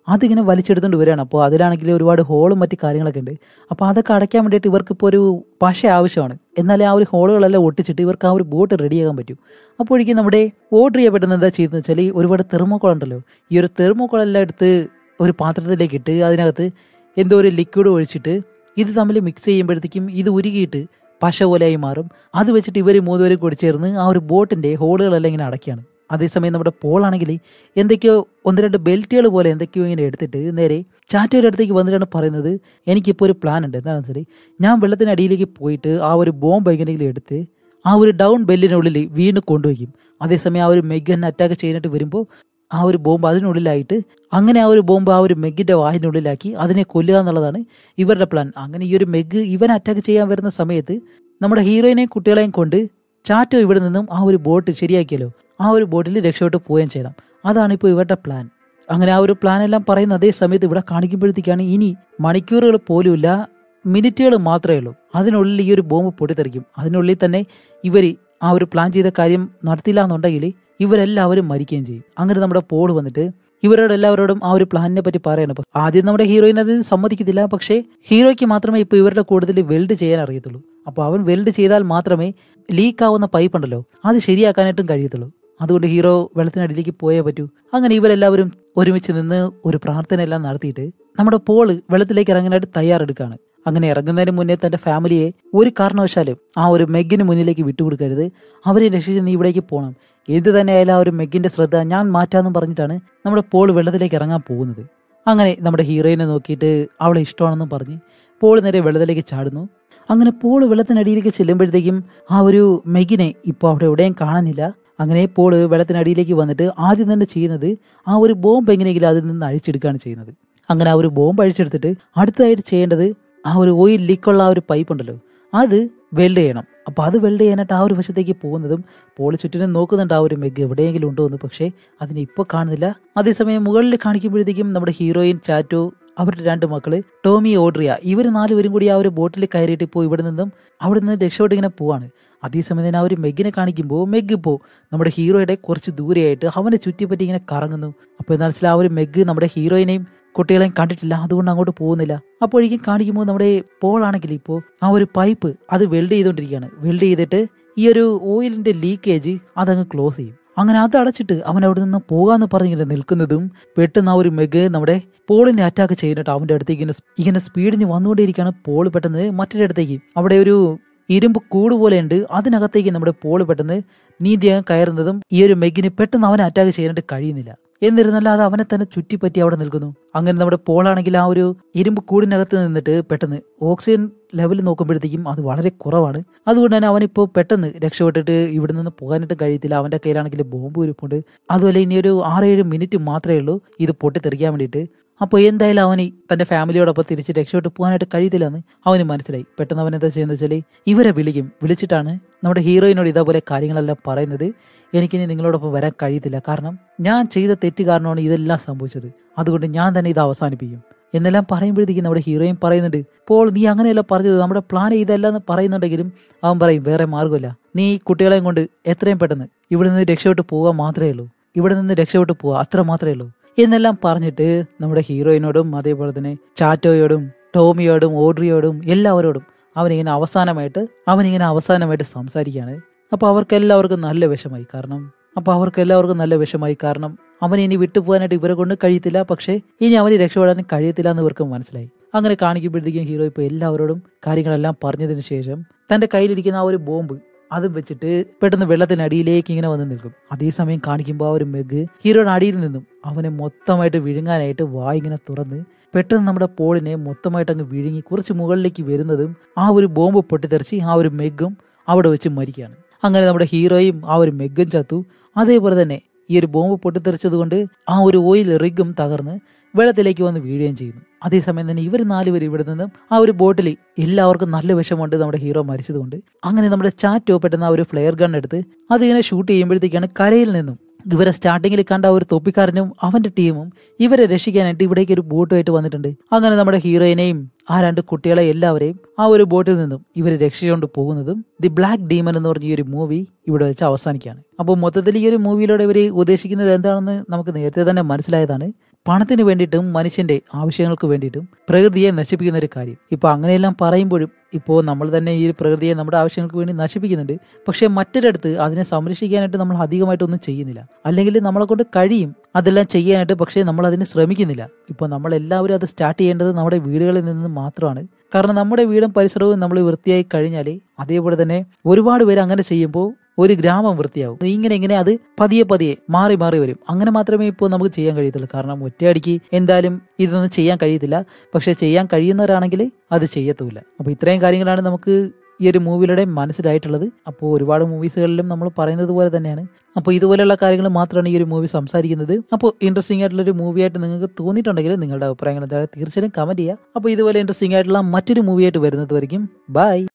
Speaker 1: അതിങ്ങനെ വലിച്ചെടുത്തുകൊണ്ട് വരികയാണ് അപ്പോൾ അതിലാണെങ്കിൽ ഒരുപാട് ഹോളും മറ്റു കാര്യങ്ങളൊക്കെ ഉണ്ട് അപ്പോൾ അതൊക്കെ അടയ്ക്കാൻ വേണ്ടിയിട്ട് ഇവർക്ക് ഇപ്പോൾ ഒരു പശ ആവശ്യമാണ് എന്നാലേ ആ ഒരു ഹോളുകളെല്ലാം ഒട്ടിച്ചിട്ട് ഇവർക്ക് ആ ഒരു ബോട്ട് റെഡിയാക്കാൻ പറ്റും അപ്പോഴേക്കും നമ്മുടെ ഓർഡർ ചെയ്യപ്പെടുന്നത് എന്താ ചെയ്യുന്നത് വെച്ചാൽ ഈ ഒരുപാട് തെർമോക്കോൾ ഉണ്ടല്ലോ ഈ ഒരു തെർമോക്കോൾ എല്ലാം എടുത്ത് ഒരു പാത്രത്തിലേക്ക് ഇട്ട് അതിനകത്ത് എന്തോ ഒരു ലിക്വിഡ് ഒഴിച്ചിട്ട് ഇത് തമ്മിൽ മിക്സ് ചെയ്യുമ്പോഴത്തേക്കും ഇത് ഉരുകിയിട്ട് പശ പോലെയായി മാറും അത് വെച്ചിട്ട് ഇവർ മൂന്നുപേരും കൂടി ചേർന്ന് ആ ഒരു ബോട്ടിൻ്റെ ഹോളുകളെല്ലാം ഇങ്ങനെ അടയ്ക്കുകയാണ് അതേസമയം നമ്മുടെ പോളാണെങ്കിൽ എന്തൊക്കെയോ ഒന്ന് രണ്ട് ബെൽറ്റുകൾ പോലെ എന്തൊക്കെയോ ഇങ്ങനെ എടുത്തിട്ട് നേരെ ചാറ്റയുടെ അടുത്തേക്ക് വന്നിട്ടാണ് പറയുന്നത് എനിക്കിപ്പോൾ ഒരു പ്ലാൻ ഉണ്ട് എന്താണെന്ന് വെച്ചാൽ ഞാൻ വെള്ളത്തിനടിയിലേക്ക് പോയിട്ട് ആ ഒരു ബോംബ് എങ്ങനെയെങ്കിലും എടുത്ത് ആ ഒരു ഡൗൺ ബെല്ലിനുള്ളിൽ വീണ്ടും കൊണ്ടുവയ്ക്കും അതേസമയം ആ ഒരു മെഗൻ അറ്റാക്ക് ചെയ്യാനായിട്ട് വരുമ്പോൾ ആ ഒരു ബോംബ് അതിനുള്ളിലായിട്ട് അങ്ങനെ ആ ഒരു ബോംബ് ആ ഒരു മെഗിന്റെ വാഹിനുള്ളിലാക്കി അതിനെ കൊല്ലുക എന്നുള്ളതാണ് ഇവരുടെ പ്ലാൻ അങ്ങനെ ഈ ഒരു മെഗ് ഇവൻ അറ്റാക്ക് ചെയ്യാൻ വരുന്ന സമയത്ത് നമ്മുടെ ഹീറോയിനെയും കുട്ടികളെയും കൊണ്ട് ചാറ്റോ ഇവിടെ നിന്നും ആ ഒരു ബോട്ട് ശരിയാക്കിയല്ലോ ആ ഒരു ബോട്ടിൽ രക്ഷപ്പെട്ട് പോവുകയും ചെയ്യണം അതാണ് ഇപ്പോൾ ഇവരുടെ പ്ലാൻ അങ്ങനെ ആ ഒരു പ്ലാൻ എല്ലാം പറയുന്ന അതേ സമയത്ത് ഇവിടെ കാണിക്കുമ്പോഴത്തേക്കാണ് ഇനി മണിക്കൂറുകൾ പോലുമില്ല മിനിറ്റുകൾ മാത്രമേ ഉള്ളൂ അതിനുള്ളിൽ ഈ ഒരു ബോംബ് പൊട്ടിത്തെറിക്കും അതിനുള്ളിൽ തന്നെ ഇവർ ആ ഒരു പ്ലാൻ ചെയ്ത കാര്യം നടത്തില്ല എന്നുണ്ടെങ്കിൽ ഇവരെല്ലാവരും മരിക്കുകയും ചെയ്യും അങ്ങനെ നമ്മുടെ പോൾ വന്നിട്ട് ഇവരോട് എല്ലാവരോടും ആ ഒരു പ്ലാനിനെ പറ്റി പറയണം അപ്പൊ ആദ്യം നമ്മുടെ ഹീറോയിൻ അത് സമ്മതിക്കത്തില്ല പക്ഷേ ഹീറോയ്ക്ക് മാത്രമേ ഇപ്പോൾ ഇവരുടെ കൂടുതൽ വെൽഡ് ചെയ്യാൻ അറിയത്തുള്ളൂ അപ്പോൾ അവൻ വെൽഡ് ചെയ്താൽ മാത്രമേ ലീക്ക് ആവുന്ന പൈപ്പ് ഉണ്ടല്ലോ അത് ശരിയാക്കാനായിട്ടും കഴിയത്തുള്ളൂ അതുകൊണ്ട് ഹീറോ വെള്ളത്തിനടിയിലേക്ക് പോയേ പറ്റൂ അങ്ങനെ ഇവരെല്ലാവരും ഒരുമിച്ച് നിന്ന് ഒരു പ്രാർത്ഥന എല്ലാം നടത്തിയിട്ട് നമ്മുടെ പോള് വെള്ളത്തിലേക്ക് ഇറങ്ങാനായിട്ട് തയ്യാറെടുക്കുകയാണ് അങ്ങനെ ഇറങ്ങുന്നതിന് മുന്നേ തന്റെ ഫാമിലിയെ ഒരു കാരണവശാലും ആ ഒരു മെഗിന് മുന്നിലേക്ക് വിട്ടുകൊടുക്കരുത് അവരെ രക്ഷിച്ച് നീ ഇവിടേക്ക് പോകണം എന്ത് തന്നെയായാലും ആ ഒരു മെഗിന്റെ ശ്രദ്ധ ഞാൻ മാറ്റാന്ന് പറഞ്ഞിട്ടാണ് നമ്മുടെ പോൾ വെള്ളത്തിലേക്ക് ഇറങ്ങാൻ പോകുന്നത് അങ്ങനെ നമ്മുടെ ഹീറോയിനെ നോക്കിയിട്ട് അവളെ ഇഷ്ടമാണെന്നും പറഞ്ഞ് പോൾ നേരെ വെള്ളത്തിലേക്ക് ചാടുന്നു അങ്ങനെ പോൾ വെള്ളത്തിനടിയിലേക്ക് ചെല്ലുമ്പോഴത്തേക്കും ആ ഒരു മെഗിനെ ഇപ്പോൾ അവിടെ എവിടെയും കാണാനില്ല അങ്ങനെ പോള് വെള്ളത്തിനടിയിലേക്ക് വന്നിട്ട് ആദ്യം തന്നെ ചെയ്യുന്നത് ആ ഒരു ബോംബ് എങ്ങനെയെങ്കിലും അതിൽ നിന്ന് അഴിച്ചെടുക്കുകയാണ് ചെയ്യുന്നത് അങ്ങനെ ആ ഒരു ബോംബ് അഴിച്ചെടുത്തിട്ട് അടുത്തതായിട്ട് ചെയ്യേണ്ടത് ആ ഒരു ഓയിൽ ലീക്കുള്ള ആ ഒരു പൈപ്പ് ഉണ്ടല്ലോ അത് വെൽഡ് ചെയ്യണം അപ്പോൾ അത് വെൽഡ് ചെയ്യാനായിട്ട് ആ ഒരു വശത്തേക്ക് പോകുന്നതും പോളി ചുറ്റിനും നോക്കുന്നുണ്ട് ആ ഒരു മെഗ് എവിടെയെങ്കിലും ഉണ്ടോ എന്ന് പക്ഷേ അതിനെ ഇപ്പോൾ കാണുന്നില്ല അതേസമയം മുകളിൽ കാണിക്കുമ്പോഴത്തേക്കും നമ്മുടെ ഹീറോയിൻ ചാറ്റോ അവരുടെ രണ്ട് മക്കള് ടോമി ഓഡ്രിയ ഇവർ നാലുപേരും കൂടി ആ ഒരു ബോട്ടിൽ കയറിയിട്ട് ഇപ്പോൾ ഇവിടെ നിന്നും അവിടെ നിന്ന് രക്ഷപ്പെട്ട് ഇങ്ങനെ പോവാണ് അതേസമയം തന്നെ ആ ഒരു മെഗിനെ കാണിക്കുമ്പോൾ മെഗ് ഇപ്പോൾ നമ്മുടെ ഹീറോയുടെ കുറച്ച് ദൂരെയായിട്ട് അവനെ ചുറ്റിപ്പറ്റി ഇങ്ങനെ കറങ്ങുന്നു അപ്പോൾ എന്താ വെച്ചാൽ ആ ഒരു മെഗ് നമ്മുടെ ഹീറോയിനെയും കുട്ടികളെയും കണ്ടിട്ടില്ല അതുകൊണ്ട് അങ്ങോട്ട് പോകുന്നില്ല അപ്പോഴേക്കും കാണിക്കുമ്പോൾ നമ്മുടെ പോളാണെങ്കിൽ ഇപ്പോൾ ആ ഒരു പൈപ്പ് അത് വെൽഡ് ചെയ്തുകൊണ്ടിരിക്കുകയാണ് വെൽഡ് ചെയ്തിട്ട് ഈ ഒരു ഓയിലിന്റെ ലീക്കേജ് അതങ്ങ് ക്ലോസ് ചെയ്യും അങ്ങനെ അത് അടച്ചിട്ട് അവൻ അവിടെ നിന്ന് പോകാന്ന് പറഞ്ഞിങ്ങനെ നിൽക്കുന്നതും പെട്ടെന്ന് ആ ഒരു മെഗ് നമ്മുടെ പോളിനെ അറ്റാക്ക് ചെയ്യുന്നിട്ട് അവന്റെ അടുത്തേക്ക് ഇങ്ങനെ ഇങ്ങനെ സ്പീഡിന് വന്നുകൊണ്ടിരിക്കുകയാണ് പോൾ പെട്ടെന്ന് മറ്റൊരിടത്തേക്ക് അവിടെ ഒരു ഇരുമ്പ് കൂട് പോലെ ഉണ്ട് അതിനകത്തേക്ക് നമ്മുടെ പോള് പെട്ടെന്ന് നീന്തിയങ്ങ് കയറുന്നതും ഈ ഒരു മെഗിന് പെട്ടെന്ന് അവനെ അറ്റാക്ക് ചെയ്യാനായിട്ട് കഴിയുന്നില്ല എന്നിരുന്നാലും അത് അവനെ തന്നെ ചുറ്റിപ്പറ്റി അവിടെ നിൽക്കുന്നു അങ്ങനെ നമ്മുടെ പോളാണെങ്കിൽ ആ ഒരു ഇരുമ്പ് കൂടിനകത്ത് നിന്നിട്ട് പെട്ടെന്ന് ഓക്സിജൻ ലെവൽ നോക്കുമ്പോഴത്തേക്കും അത് വളരെ കുറവാണ് അതുകൊണ്ട് തന്നെ അവനിപ്പോൾ പെട്ടെന്ന് രക്ഷപ്പെട്ടിട്ട് ഇവിടെ നിന്ന് പോകാനായിട്ട് കഴിയത്തില്ല അവന്റെ കയ്യിലാണെങ്കിൽ ബോംബ് ഇരിപ്പുണ്ട് അതുപോലെ ഇനി ഒരു ആറേഴ് മിനിറ്റ് മാത്രമേ ഉള്ളൂ ഇത് പൊട്ടിത്തെറിക്കാൻ വേണ്ടിയിട്ട് അപ്പോൾ എന്തായാലും അവന് തന്റെ ഫാമിലിയോടൊപ്പം തിരിച്ച് രക്ഷപ്പെട്ട് പോകാനായിട്ട് കഴിയത്തില്ല എന്ന് അവന് മനസ്സിലായി പെട്ടെന്ന് അവൻ എന്താ ചെയ്യുന്നത് വെച്ചാൽ ഇവരെ വിളിക്കും വിളിച്ചിട്ടാണ് നമ്മുടെ ഹീറോയിനോട് ഇതേപോലെ കാര്യങ്ങളെല്ലാം പറയുന്നത് എനിക്കിനി നിങ്ങളോടൊപ്പം വരാൻ കഴിയത്തില്ല കാരണം ഞാൻ ചെയ്ത തെറ്റ് കാരണമാണ് ഇതെല്ലാം സംഭവിച്ചത് അതുകൊണ്ട് ഞാൻ തന്നെ ഇത് അവസാനിപ്പിക്കും എന്നെല്ലാം പറയുമ്പോഴത്തേക്കും നമ്മുടെ ഹീറോയിൻ പറയുന്നുണ്ട് പോൾ നീ അങ്ങനെയല്ല പറഞ്ഞത് നമ്മുടെ പ്ലാൻ ഇതല്ല എന്ന് പറയുന്നുണ്ടെങ്കിലും അവൻ പറയും വേറെ മാർഗമില്ല നീ കുട്ടികളെയും കൊണ്ട് എത്രയും പെട്ടെന്ന് ഇവിടെ നിന്ന് രക്ഷപ്പെട്ട് പോവുക മാത്രമേ ഉള്ളൂ ഇവിടെ നിന്ന് രക്ഷപ്പെട്ട് പോവുക അത്ര മാത്രമേ ഉള്ളൂ എന്നെല്ലാം പറഞ്ഞിട്ട് നമ്മുടെ ഹീറോയിനോടും അതേപോലെ തന്നെ ചാറ്റോയോടും ടോമിയോടും ഓഡ്രിയോടും എല്ലാവരോടും അവനിങ്ങനെ അവസാനമായിട്ട് അവനിങ്ങനെ അവസാനമായിട്ട് സംസാരിക്കുകയാണ് അപ്പോൾ അവർക്ക് എല്ലാവർക്കും നല്ല വിഷമായി കാരണം അപ്പോൾ അവർക്ക് എല്ലാവർക്കും നല്ല വിഷമായി കാരണം അവൻ ഇനി വിട്ടുപോകാനായിട്ട് ഇവരെ കൊണ്ട് കഴിയത്തില്ല പക്ഷേ ഇനി അവന് രക്ഷപ്പെടാൻ കഴിയത്തില്ല എന്ന് ഇവർക്ക് മനസ്സിലായി അങ്ങനെ കാണിക്കുമ്പോഴത്തേക്കും ഹീറോ ഇപ്പോൾ എല്ലാവരോടും കാര്യങ്ങളെല്ലാം പറഞ്ഞതിന് ശേഷം തന്റെ കയ്യിലിരിക്കുന്ന ആ ഒരു ബോംബ് അതും വെച്ചിട്ട് പെട്ടെന്ന് വെള്ളത്തിനടിയിലേക്ക് ഇങ്ങനെ വന്ന് നിൽക്കും അതേസമയം കാണിക്കുമ്പോൾ ആ ഒരു മെഗ് ഹീറോയുടെ അടിയിൽ നിന്നും അവനെ മൊത്തമായിട്ട് വിഴുങ്ങാനായിട്ട് വായി ഇങ്ങനെ തുറന്ന് പെട്ടെന്ന് നമ്മുടെ പോളിനെ മൊത്തമായിട്ട് അങ്ങ് വിഴുങ്ങി കുറച്ച് മുകളിലേക്ക് വരുന്നതും ആ ഒരു ബോംബ് പൊട്ടിത്തെറിച്ച് ആ ഒരു മെഗും അവിടെ വെച്ച് മരിക്കുകയാണ് അങ്ങനെ നമ്മുടെ ഹീറോയും ആ ഒരു മെഗും ചത്തു അതേപോലെ തന്നെ ഈ ഒരു ബോംബ് പൊട്ടിത്തെറിച്ചത് കൊണ്ട് ആ ഒരു ഓയിൽ റിഗും തകർന്ന് വെള്ളത്തിലേക്ക് വന്ന് വീഴുകയും ചെയ്യുന്നു അതേസമയം തന്നെ ഇവർ നാലുപേരും ഇവിടെ നിന്നും ആ ഒരു ബോട്ടിൽ എല്ലാവർക്കും നല്ല വിഷമുണ്ട് നമ്മുടെ ഹീറോ മരിച്ചതുകൊണ്ട് അങ്ങനെ നമ്മുടെ ചാറ്റോ പെട്ടെന്ന് ആ ഒരു ഫ്ലെയർ ഗൺ എടുത്ത് അതിങ്ങനെ ഷൂട്ട് ചെയ്യുമ്പോഴത്തേക്കാണ് കരയിൽ നിന്നും ഇവരെ സ്റ്റാർട്ടിങ്ങിൽ കണ്ട ആ ഒരു തൊപ്പിക്കാരനും അവന്റെ ടീമും ഇവരെ രക്ഷിക്കാനായിട്ട് ഇവിടേക്ക് ഒരു ബോട്ടുമായിട്ട് വന്നിട്ടുണ്ട് അങ്ങനെ നമ്മുടെ ഹീറോയിനെയും ആ രണ്ട് കുട്ടികളെ എല്ലാവരെയും ആ ഒരു ബോട്ടിൽ നിന്നും ഇവരെ രക്ഷിച്ചുകൊണ്ട് പോകുന്നതും ദി ബ്ലാക്ക് ഡീമൻ എന്ന് പറഞ്ഞ ഈ ഒരു മൂവി ഇവിടെ വെച്ച് അവസാനിക്കുകയാണ് അപ്പോൾ മൊത്തത്തിൽ ഈ ഒരു മൂവിയിലൂടെ ഇവർ ഉദ്ദേശിക്കുന്നത് എന്താണെന്ന് നമുക്ക് നേരത്തെ തന്നെ മനസ്സിലായതാണ് പണത്തിന് വേണ്ടിയിട്ടും മനുഷ്യന്റെ ആവശ്യങ്ങൾക്ക് വേണ്ടിയിട്ടും പ്രകൃതിയെ നശിപ്പിക്കുന്ന ഒരു കാര്യം ഇപ്പൊ അങ്ങനെയെല്ലാം പറയുമ്പോഴും ഇപ്പോൾ നമ്മൾ തന്നെ ഈ ഒരു പ്രകൃതിയെ നമ്മുടെ ആവശ്യങ്ങൾക്ക് വേണ്ടി നശിപ്പിക്കുന്നുണ്ട് പക്ഷേ മറ്റൊരിടത്ത് അതിനെ സംരക്ഷിക്കാനായിട്ട് നമ്മൾ അധികമായിട്ടൊന്നും ചെയ്യുന്നില്ല അല്ലെങ്കിൽ നമ്മളെ കൊണ്ട് കഴിയും അതെല്ലാം ചെയ്യാനായിട്ട് പക്ഷേ നമ്മൾ അതിന് ശ്രമിക്കുന്നില്ല ഇപ്പോൾ നമ്മൾ എല്ലാവരും അത് സ്റ്റാർട്ട് ചെയ്യേണ്ടത് നമ്മുടെ വീടുകളിൽ നിന്ന് മാത്രമാണ് കാരണം നമ്മുടെ വീടും പരിസരവും നമ്മൾ വൃത്തിയായി കഴിഞ്ഞാൽ അതേപോലെ തന്നെ ഒരുപാട് പേര് അങ്ങനെ ചെയ്യുമ്പോൾ ഒരു ഗ്രാമം വൃത്തിയാവും ഇങ്ങനെ ഇങ്ങനെ അത് പതിയെ പതിയെ മാറി മാറി വരും അങ്ങനെ മാത്രമേ ഇപ്പോൾ നമുക്ക് ചെയ്യാൻ കഴിയത്തുള്ളൂ കാരണം ഒറ്റയടിക്ക് എന്തായാലും ഇതൊന്നും ചെയ്യാൻ കഴിയത്തില്ല പക്ഷെ ചെയ്യാൻ കഴിയുന്നവരാണെങ്കിൽ അത് ചെയ്യത്തുമില്ല അപ്പോൾ ഇത്രയും കാര്യങ്ങളാണ് നമുക്ക് ഈ ഒരു മൂവിയിലൂടെ മനസ്സിലായിട്ടുള്ളത് അപ്പോൾ ഒരുപാട് മൂവീസുകളിലും നമ്മൾ പറയുന്നത് പോലെ തന്നെയാണ് അപ്പോൾ ഇതുപോലെയുള്ള കാര്യങ്ങൾ മാത്രമാണ് ഈ ഒരു മൂവി സംസാരിക്കുന്നത് അപ്പോൾ ഇൻട്രസ്റ്റിംഗ് ആയിട്ടുള്ള ഒരു മൂവിയായിട്ട് നിങ്ങൾക്ക് തോന്നിയിട്ടുണ്ടെങ്കിൽ നിങ്ങളുടെ അഭിപ്രായങ്ങൾ എന്തായാലും തീർച്ചയായും കമന്റ് ചെയ്യുക അപ്പോൾ ഇതുപോലെ ഇൻട്രസ്റ്റിംഗ് ആയിട്ടുള്ള മറ്റൊരു മൂവിയായിട്ട് വരുന്നത് വரைക്കും ബൈ